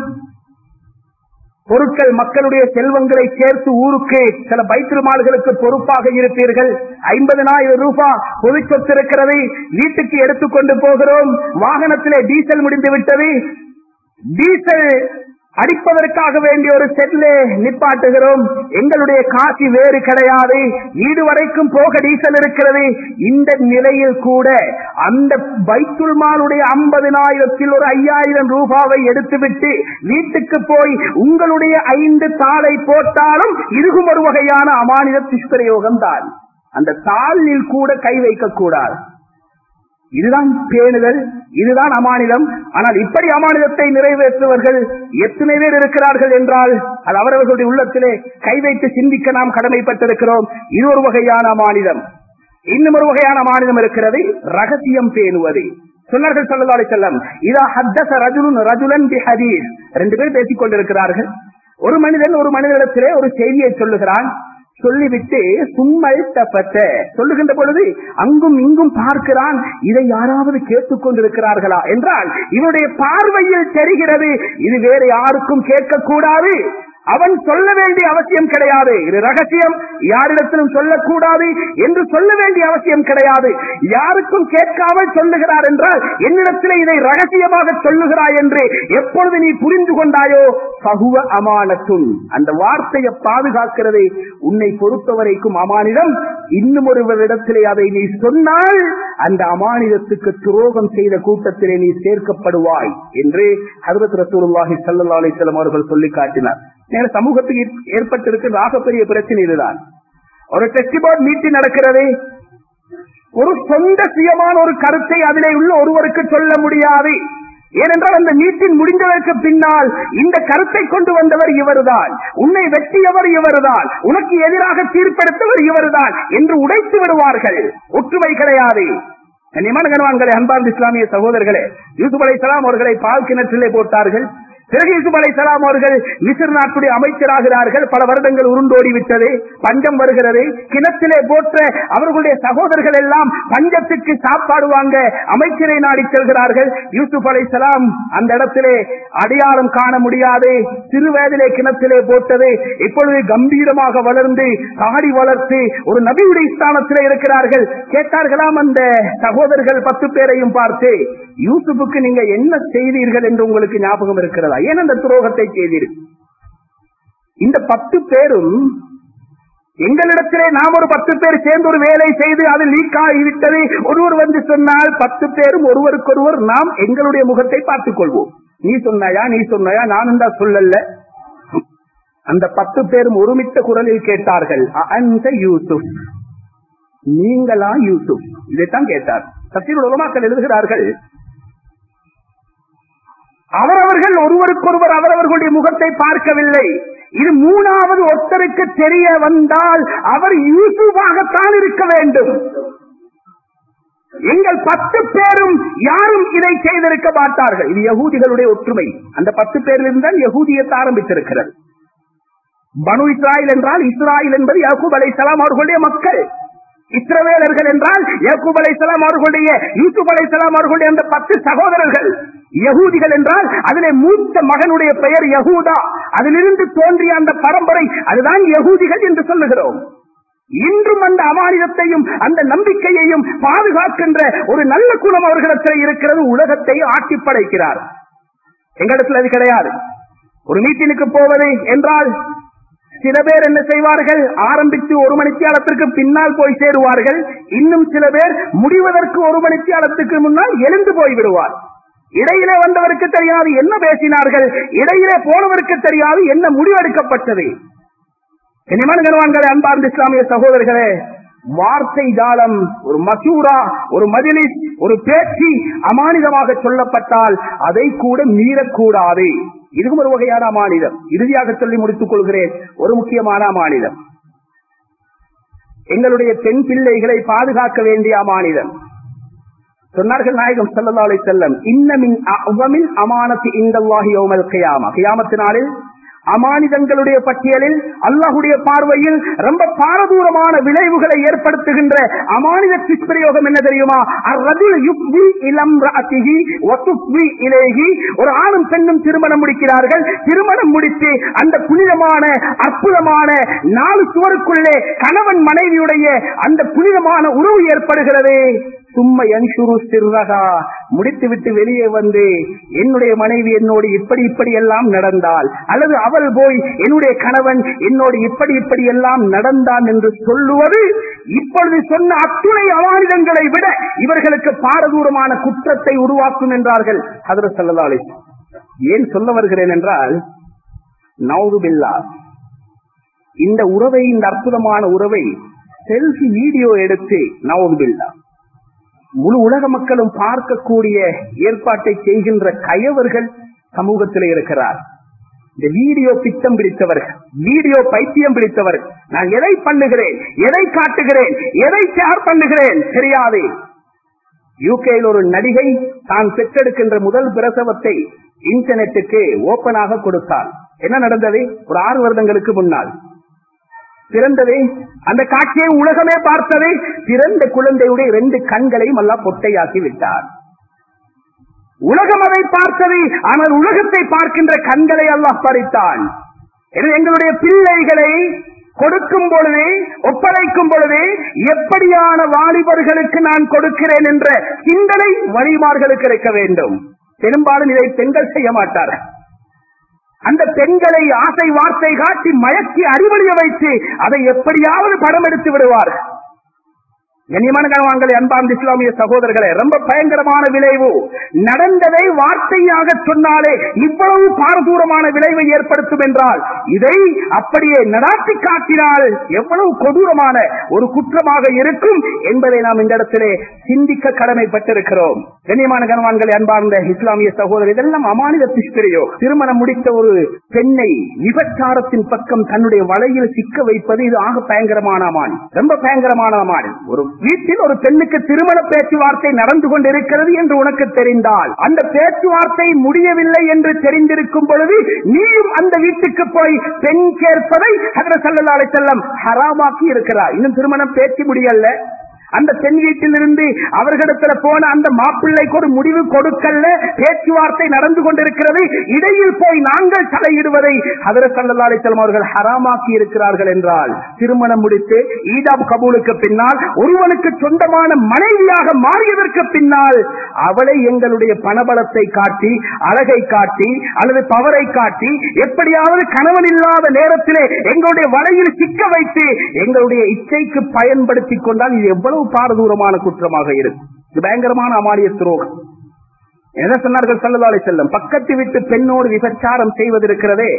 Speaker 1: பொருட்கள் மக்களுடைய செல்வங்களை சேர்த்து ஊருக்கு சில பைத்திருமாள்களுக்கு பொறுப்பாக இருப்பீர்கள் ஐம்பதனாயிரம் ரூபாய் பொது சொத்து இருக்கிறது வீட்டுக்கு எடுத்துக்கொண்டு போகிறோம் வாகனத்திலே டீசல் முடிந்து விட்டது டீசல் அடிப்பதற்காக வேண்டிய ஒரு செட்லே நிப்பாட்டுகிறோம் எங்களுடைய காசி வேறு கிடையாது வீடு வரைக்கும் போக டீசல் இருக்கிறது இந்த நிலையில் கூட அந்த பைத்துல்மானுடைய ஐம்பதினாயிரத்தில் ஒரு ஐயாயிரம் ரூபாவை எடுத்துவிட்டு வீட்டுக்கு போய் உங்களுடைய ஐந்து தாளை போட்டாலும் இதுவும் ஒரு வகையான அமானித துஷ்பிரயோகம் தான் அந்த தாளில் கூட கை வைக்க கூடாது இதுதான் பேணுதல் இதுதான் அமானிதம் ஆனால் இப்படி அமானிதத்தை நிறைவேற்றுவர்கள் எத்தனை பேர் இருக்கிறார்கள் என்றால் அது அவரவர்களுடைய உள்ளத்திலே கை வைத்து சிந்திக்க நாம் கடமைப்பட்டிருக்கிறோம் இது ஒரு வகையான அமானிதம் இன்னும் ஒரு வகையான மாநிலம் இருக்கிறது ரகசியம் பேணுவது சொன்னார்கள் சொல்லலாலை செல்லம் இதா ஹத்தச ரஜுலன் ரஜுலன் பி ஹதீஸ் ரெண்டு பேர் பேசிக் கொண்டிருக்கிறார்கள் ஒரு மனிதன் ஒரு மனிதனிடத்திலே ஒரு செய்தியை சொல்லுகிறான் சொல்லிவிட்டு சும்மல் தப்பத்த சொல்லுகின்ற பொழுது அங்கும் இங்கும் பார்க்கிறான் இதை யாராவது கேட்டுக் கொண்டிருக்கிறார்களா என்றால் இவருடைய பார்வையில் தெரிகிறது இது வேற யாருக்கும் கேட்கக்கூடாது அவன் சொல்ல வேண்டிய அவசியம் கிடையாது இது ரகசியம் யாரிடத்திலும் சொல்லக்கூடாது என்று சொல்ல வேண்டிய அவசியம் கிடையாது யாருக்கும் கேட்காமல் சொல்லுகிறார் என்றால் என்னிடத்திலே இதை ரகசியமாக சொல்லுகிறாய் என்று எப்பொழுது நீ புரிந்து கொண்டாயோ பகுவ அமானத்தும் அந்த வார்த்தையை பாதுகாக்கிறது உன்னை பொறுத்தவரைக்கும் அமானிதம் இன்னும் ஒருவரிடத்திலே அதை நீ சொன்னால் அந்த அமானிதத்துக்கு துரோகம் செய்த கூட்டத்திலே நீ சேர்க்கப்படுவாய் என்று ஹதரத் ரசூலுல்லாஹி ஸல்லல்லாஹு அலைஹி வஸல்லம் அவர்கள் சொல்லி காட்டினார் நேர சமூகத்துக்கு ஏற்பட்டிருக்கிற ஆகப்பெரிய பிரச்சனை இதுதான் ஒரு டெஸ்டிபோர்ட் மீட்டிங் நடக்கிறது ஒரு சொந்த சுயமான ஒரு கருத்தை அதிலே உள்ள ஒருவருக்கு சொல்ல முடியாது ஏனென்றால் அந்த மீட்டிங் முடிந்ததற்கு பின்னால் இந்த கருத்தை கொண்டு வந்தவர் இவர்தான் உன்னை வெட்டியவர் இவர்தான் உனக்கு எதிராக தீர்ப்பெடுத்தவர் இவர்தான் என்று உடைத்து விடுவார்கள் ஒற்றுமை கிடையாது கண்ணியமான கணவான்களே அன்பார்ந்த இஸ்லாமிய சகோதரர்களே யூசுப் அலை அவர்களை பால் கிணற்றிலே போட்டார்கள் பிறகு யூசுப் அலை சலாம் அவர்கள் மிசிர் நாட்டுடைய அமைச்சராகிறார்கள் பல வருடங்கள் உருண்டோடி விட்டது பஞ்சம் வருகிறது கிணத்திலே போற்ற அவர்களுடைய சகோதரர்கள் எல்லாம் பஞ்சத்துக்கு சாப்பாடு வாங்க அமைச்சரை நாடி செல்கிறார்கள் யூசுப் அலை சலாம் அந்த இடத்திலே அடையாளம் காண முடியாது சிறு வயதிலே கிணத்திலே போட்டது இப்பொழுது கம்பீரமாக வளர்ந்து தாடி வளர்த்து ஒரு நபியுடைய ஸ்தானத்திலே இருக்கிறார்கள் கேட்டார்களாம் அந்த சகோதரர்கள் பத்து பேரையும் பார்த்து யூசுப்புக்கு நீங்க என்ன செய்தீர்கள் என்று உங்களுக்கு ஞாபகம் இருக்கிறதா ஏன் அந்த துரோகத்தை செய்தீர்கள் இந்த பத்து பேரும் எங்களிடத்திலே நாம் ஒரு பத்து பேர் சேர்ந்து ஒரு வேலை செய்து அது லீக் ஆகிவிட்டது ஒருவர் வந்து சொன்னால் பத்து பேரும் ஒருவருக்கொருவர் நாம் எங்களுடைய முகத்தை பார்த்துக் கொள்வோம் நீ சொன்னாயா நீ சொன்னாயா நான் தான் சொல்லல அந்த பத்து பேரும் ஒருமித்த குரலில் கேட்டார்கள் அந்த யூசுப் நீங்களா யூசுப் இதைத்தான் கேட்டார் சத்தியில் உலமாக்கள் எழுதுகிறார்கள் அவரவர்கள் ஒருவருக்கொருவர் அவரவர்களுடைய முகத்தை பார்க்கவில்லை இது மூணாவது ஒருத்தருக்கு தெரிய வந்தால் அவர் யூசுஃபாகத்தான் இருக்க வேண்டும் எங்கள் பத்து பேரும் யாரும் இதை செய்திருக்க மாட்டார்கள் இது யகூதிகளுடைய ஒற்றுமை அந்த பத்து பேரிலிருந்து தான் யகூதியத்தை ஆரம்பித்திருக்கிறது பனு இஸ்ராயில் என்றால் இஸ்ராயில் என்பது யாக்கூப் அலை சலாம் அவர்களுடைய மக்கள் இஸ்ரவேலர்கள் என்றால் யாக்கூப் அலை சலாம் அவர்களுடைய யூசுப் அலை சலாம் அவர்களுடைய அந்த பத்து சகோதரர்கள் யகூதிகள் என்றால் அதிலே மூத்த மகனுடைய பெயர் யகூதா அதிலிருந்து தோன்றிய அந்த பரம்பரை அதுதான் யகூதிகள் என்று சொல்லுகிறோம் இன்றும் அந்த அமானிதத்தையும் அந்த நம்பிக்கையையும் பாதுகாக்கின்ற ஒரு நல்ல குணம் அவர்களிடத்தில் இருக்கிறது உலகத்தை ஆட்டி படைக்கிறார் எங்களிடத்தில் அது கிடையாது ஒரு மீட்டினுக்கு போவது என்றால் சில பேர் என்ன செய்வார்கள் ஆரம்பித்து ஒரு மணித்தியாலத்திற்கு பின்னால் போய் சேருவார்கள் இன்னும் சில பேர் முடிவதற்கு ஒரு மணித்தியாலத்துக்கு முன்னால் எழுந்து போய் விடுவார் இடையிலே வந்தவருக்கு தெரியாது என்ன பேசினார்கள் இடையிலே போனவருக்கு தெரியாது என்ன முடிவெடுக்கப்பட்டது இனிமன் கருவான்களே அன்பார்ந்த இஸ்லாமிய சகோதரர்களே வார்த்தை ஜாலம் ஒரு மசூரா ஒரு மதிலிஸ் ஒரு பேச்சு அமானிதமாக சொல்லப்பட்டால் அதை கூட மீறக்கூடாது இதுவும் ஒரு வகையான அமானிதம் இறுதியாக சொல்லி முடித்துக் கொள்கிறேன் ஒரு முக்கியமான அமானிதம் எங்களுடைய பெண் பிள்ளைகளை பாதுகாக்க வேண்டிய அமானிதம் சொன்னார்கள் நாயகம் சல்லா அலை செல்லம் இன்னமின் அவமின் அமானத்து இந்தல்லாஹி யோமல் கியாமா கியாமத்தினாலில் அமானிதங்களுடைய பட்டியலில் அல்லாஹுடைய பார்வையில் ரொம்ப பாரதூரமான விளைவுகளை ஏற்படுத்துகின்ற அமானித பிரயோகம் என்ன தெரியுமா அர்ரதுல் யுக்வி இளம் ரஅதிஹி வதுக்வி இலேஹி ஒரு ஆணும் பெண்ணும் திருமணம் முடிக்கிறார்கள் திருமணம் முடித்து அந்த புனிதமான அற்புதமான நாலு சுவருக்குள்ளே கணவன் மனைவியுடைய அந்த புனிதமான உறவு ஏற்படுகிறது சும்மா என்சுரு சிறகா முடித்துவிட்டு வெளியே வந்து என்னுடைய மனைவி என்னோடு இப்படி இப்படி எல்லாம் நடந்தால் அல்லது அவள் போய் என்னுடைய கணவன் என்னோடு இப்படி இப்படி எல்லாம் நடந்தான் என்று சொல்லுவது இப்பொழுது சொன்ன அத்துணை அவானிதங்களை விட இவர்களுக்கு பாரதூரமான குற்றத்தை உருவாக்கும் என்றார்கள் ஹதரத் சல்லா அலி ஏன் சொல்ல வருகிறேன் என்றால் நவுதுபில்லா இந்த உறவை இந்த அற்புதமான உறவை செல்ஃபி வீடியோ எடுத்து நவுதுபில்லா முழு உலக மக்களும் பார்க்கக்கூடிய ஏற்பாட்டை செய்கின்ற கயவர்கள் சமூகத்தில் இருக்கிறார் இந்த வீடியோ பித்தம் பிடித்தவர்கள் வீடியோ பைத்தியம் பிடித்தவர்கள் நான் எதை பண்ணுகிறேன் எதை காட்டுகிறேன் எதை ஷேர் பண்ணுகிறேன் தெரியாது யூகேயில் ஒரு நடிகை தான் பெற்றெடுக்கின்ற முதல் பிரசவத்தை இன்டர்நெட்டுக்கு ஓபனாக கொடுத்தார் என்ன நடந்தது ஒரு ஆறு வருடங்களுக்கு முன்னால் பிறந்தது அந்த காட்சியை உலகமே பார்த்தது பிறந்த குழந்தையுடைய ரெண்டு கண்களையும் எல்லாம் பொட்டையாக்கி விட்டார் உலகம் அதை பார்த்தது ஆனால் உலகத்தை பார்க்கின்ற கண்களை அல்லாஹ் பறித்தான் எனவே எங்களுடைய பிள்ளைகளை கொடுக்கும் பொழுது ஒப்படைக்கும் பொழுது எப்படியான வாலிபர்களுக்கு நான் கொடுக்கிறேன் என்ற சிந்தனை வழிமார்களுக்கு இருக்க வேண்டும் பெரும்பாலும் இதை பெண்கள் செய்ய மாட்டார்கள் அந்த பெண்களை ஆசை வார்த்தை காட்டி மயக்கி அறிவழிய வைத்து அதை எப்படியாவது படம் எடுத்து விடுவார் கண்ணியமான கணவான்களை அன்பார்ந்த இஸ்லாமிய சகோதரர்களே ரொம்ப பயங்கரமான விளைவு நடந்ததை வார்த்தையாக சொன்னாலே இவ்வளவு பாரதூரமான விளைவை ஏற்படுத்தும் என்றால் இதை அப்படியே நடாத்தி காட்டினால் எவ்வளவு கொடூரமான ஒரு குற்றமாக இருக்கும் என்பதை நாம் இந்த இடத்திலே சிந்திக்க கடமைப்பட்டிருக்கிறோம் கண்ணியமான கணவான்களை அன்பார்ந்த இஸ்லாமிய சகோதரர் இதெல்லாம் அமானித திஷ்கரையோ திருமணம் முடித்த ஒரு பெண்ணை விபச்சாரத்தின் பக்கம் தன்னுடைய வலையில் சிக்க வைப்பது இது ஆக பயங்கரமான அமானி ரொம்ப பயங்கரமான அமானி ஒரு வீட்டில் ஒரு பெண்ணுக்கு திருமண பேச்சுவார்த்தை நடந்து கொண்டிருக்கிறது என்று உனக்கு தெரிந்தால் அந்த பேச்சுவார்த்தை முடியவில்லை என்று தெரிந்திருக்கும் பொழுது நீயும் அந்த வீட்டுக்கு போய் பெண் கேட்பதை ஹதரத் ஸல்லல்லாஹு அலைஹி வஸல்லம் ஹராமாக்கி இருக்கிறார் இன்னும் திருமணம் பேச்சு முடியல அந்த பெண் வீட்டிலிருந்து அவர்களிடத்துல போன அந்த மாப்பிள்ளைக்கு ஒரு முடிவு கொடுக்கல பேச்சுவார்த்தை நடந்து கொண்டிருக்கிறது இடையில் போய் நாங்கள் தலையிடுவதை ஹதரத் ஸல்லல்லாஹு அலைஹி வஸல்லம் அவர்கள் ஹராமாக்கி இருக்கிறார்கள் என்றால் திருமணம் முடித்து ஈதாப் கபூலுக்கு பின்னால் ஒருவனுக்கு சொந்தமான மனைவியாக மாறியதற்கு பின்னால் அவளை எங்களுடைய பணபலத்தை காட்டி அழகை காட்டி அல்லது பவரை காட்டி எப்படியாவது கணவன் இல்லாத நேரத்திலே எங்களுடைய வலையில் சிக்க வைத்து எங்களுடைய இச்சைக்கு பயன்படுத்திக் கொண்டால் இது எவ்வளவு பாரதூரமான குற்றமாக இருக்கும் இது பயங்கரமான அமானிய துரோகம் என்ன சொன்னார்கள் சல்லதாலை செல்லம் பக்கத்து வீட்டு பெண்ணோடு விபச்சாரம் செய்வதிருக்கிறதே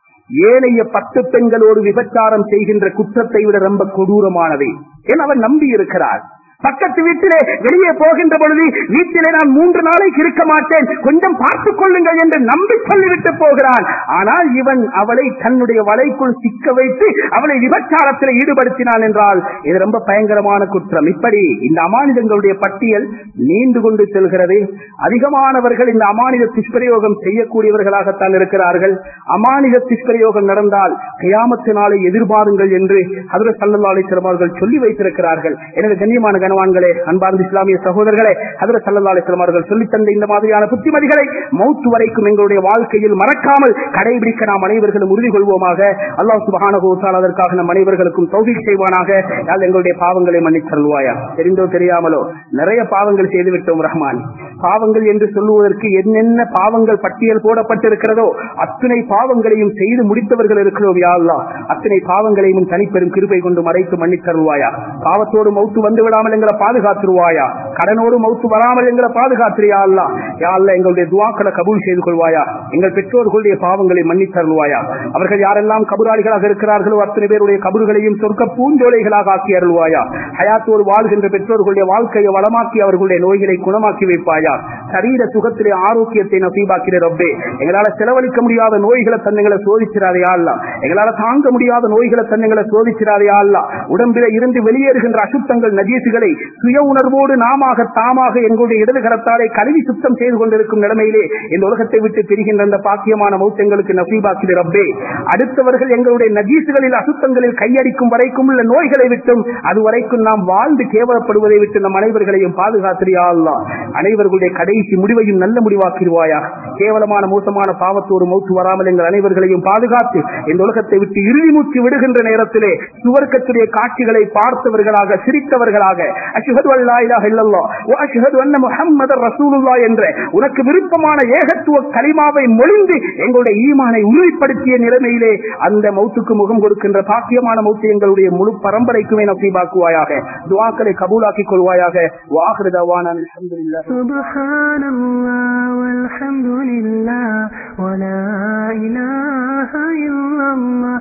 Speaker 1: ஏனைய பத்து பெண்களோடு விபச்சாரம் செய்கின்ற குற்றத்தை விட ரொம்ப கொடூரமானது என அவன் நம்பி இருக்கிறார் பக்கத்து வீட்டிலே வெளியே போகின்ற பொழுது வீட்டிலே நான் மூன்று நாளைக்கு இருக்க மாட்டேன் கொஞ்சம் பார்த்துக் கொள்ளுங்கள் என்று நம்பி சொல்லிவிட்டு போகிறான் ஆனால் இவன் அவளை தன்னுடைய வலைக்குள் சிக்க வைத்து அவளை விபச்சாரத்தில் ஈடுபடுத்தினான் என்றால் இது ரொம்ப பயங்கரமான குற்றம் இப்படி இந்த அமானிதங்களுடைய பட்டியல் நீண்டு கொண்டு செல்கிறது அதிகமானவர்கள் இந்த அமானித துஷ்பிரயோகம் செய்யக்கூடியவர்களாகத்தான் இருக்கிறார்கள் அமானித துஷ்பிரயோகம் நடந்தால் கியாமத்து நாளை எதிர்பாருங்கள் என்று ஹதரத் சல்லா அலிஸ்லாம் அவர்கள் சொல்லி வைத்திருக்கிறார்கள் எனவே கண்ணியமான கனவான்களே அன்பார்ந்த இஸ்லாமிய சகோதரர்களே ஹதரத் சல்லா அலிஸ்லாம் அவர்கள் சொல்லித் தந்த இந்த மாதிரியான புத்திமதிகளை மௌத்து வரைக்கும் எங்களுடைய வாழ்க்கையில் மறக்காமல் கடைபிடிக்க நாம் அனைவர்களும் உறுதி கொள்வோமாக அல்லாஹ் சுபஹானஹு வ தஆலா அதற்காக நம் அனைவர்களுக்கும் தௌஃபீக் செய்வானாக யாழ் எங்களுடைய பாவங்களை மன்னித் தருவாயா தெரிந்தோ தெரியாமலோ நிறைய பாவங்கள் செய்து விட்டோம் ரஹ்மான் பாவங்கள் என்று சொல்லுவதற்கு என்னென்ன பாவங்கள் பட்டியல் போடப்பட்டிருக்கிறதோ அத்தனை பாவங்களையும் செய்து முடித்தவர்கள் இருக்கிறோம் யா அல்லாஹ் அத்தனை பாவங்களையும் தனிப்பெரும் கிருபை கொண்டு மறைத்து மன்னித் தருவாயா பாவத்தோடு மௌத்து வந்து விடாமல் எங்களை பாதுகாத்துருவாயா கடனோடு மௌத்து வராமல் எங்களை பாதுகாத்துறியா அல்லா யா அல்ல எங்களுடைய துவாக்களை கபூல் செய்து கொள்வாயா எங்கள் பெற்றோர்களுடைய பாவங்களை மன்னித் தருவாயா அவர்கள் யாரெல்லாம் கபுராளிகளாக இருக்கிறார்களோ அத்தனை பேருடைய கபறுகளையும் சொர்க்க பூஞ்சோலைகளாக ஆக்கி அருள்வாயா ஹயாத்தோடு வாழ்கின்ற பெற்றோர்களுடைய வாழ்க்கையை வளமாக்கி அவர்களுடைய நோய்களை குணமாக்கி வைப்பாயா சரீர சுகத்திலே ஆரோக்கியத்தை நசீபாக்கிற ரப்பே எங்களால செலவழிக்க முடியாத நோய்களை தன்னைகளை சோதிச்சிடாதையா அல்ல எங்களால தாங்க முடியாத நோய்களை தன்னைகளை சோதிச்சிடாதையா அல்ல உடம்பில இருந்து வெளியேறுகின்ற அசுத்தங்கள் நஜீசுகளை சுய உணர்வோடு நாமாக தாமாக எங்களுடைய இடது கரத்தாலே கழுவி சுத்தம் செய்து கொண்டிருக்கும் நிலைமையிலே இந்த உலகத்தை விட்டு பிரிகின்ற அந்த பாக்கியமான மௌத்தங்களுக்கு நசீபாக்கிற ரப்பே அடுத்தவர்கள் எங்களுடைய நஜீசுகளில் அசுத்தங்களில் கையடிக்கும் வரைக்கும் உள்ள நோய்களை விட்டும் அது வரைக்கும் நாம் வாழ்ந்து கேவலப்படுவதை விட்டு நம் அனைவர்களையும் பாதுகாத்திரியா அல்லா அனைவர்களுடைய கடைசி முடிவையும் நல்ல முடிவாக்கிடுவாயா கேவலமான மோசமான பாவத்தோடு மௌத்து வராமல் எங்கள் அனைவர்களையும் பாதுகாத்து இந்த உலகத்தை விட்டு இறுதி மூச்சு விடுகின்ற நேரத்திலே சுவர்க்கத்துடைய காட்சிகளை பார்த்தவர்களாக சிரித்தவர்களாக அஷ்ஹது அல்லா இலாஹ இல்லல்லாஹ் வ அஷ்ஹது அன்ன முஹம்மதர் ரசூலுல்லாஹ் என்ற உனக்கு விருப்பமான ஏகத்துவ கலிமாவை மொழிந்து எங்களுடைய ஈமானை உறுதிப்படுத்திய நிலைமையிலே அந்த மௌத்துக்கு முகம் கொடுக்கின்ற பாக்கியமான மௌத்து எங்களுடைய முழு பரம்பரைக்குமே நசீபாக்குவாயாக துவாக்களை கபூலாக்கிக் கொள்வாயாக வாஹிரு தவானா அல்ஹம்துலில்லாஹ்
Speaker 2: سبحان الله والحمد لله ولا إله إلا الله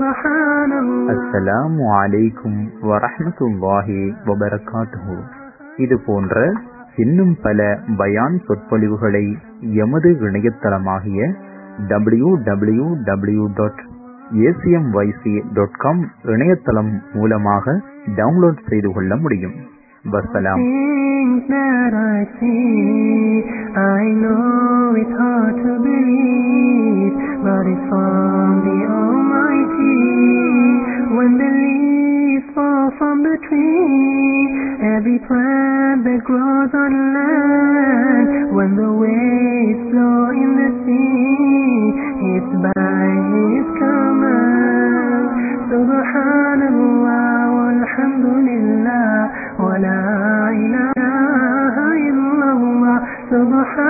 Speaker 2: سبحان الله
Speaker 3: அஸ்ஸலாமு அலைக்கும் வரஹ்மத்துல்லாஹி வபரகாத்துஹு இது போன்ற இன்னும் பல பயான் சொற்பொழிவுகளை எமது இணையதளமாகிய W W W dot A C M Y C dot com இணையதளம் மூலமாக டவுன்லோட் செய்து கொள்ள முடியும் வசலாம்
Speaker 2: Things that I see, I know it's hard to believe, but it's from the Almighty. When the leaves fall from the tree, every plant that grows on land, when the waves flow in the sea, it's by His command. Subhanallah walhamdulillah wa la ilaha illallah. Subhanallah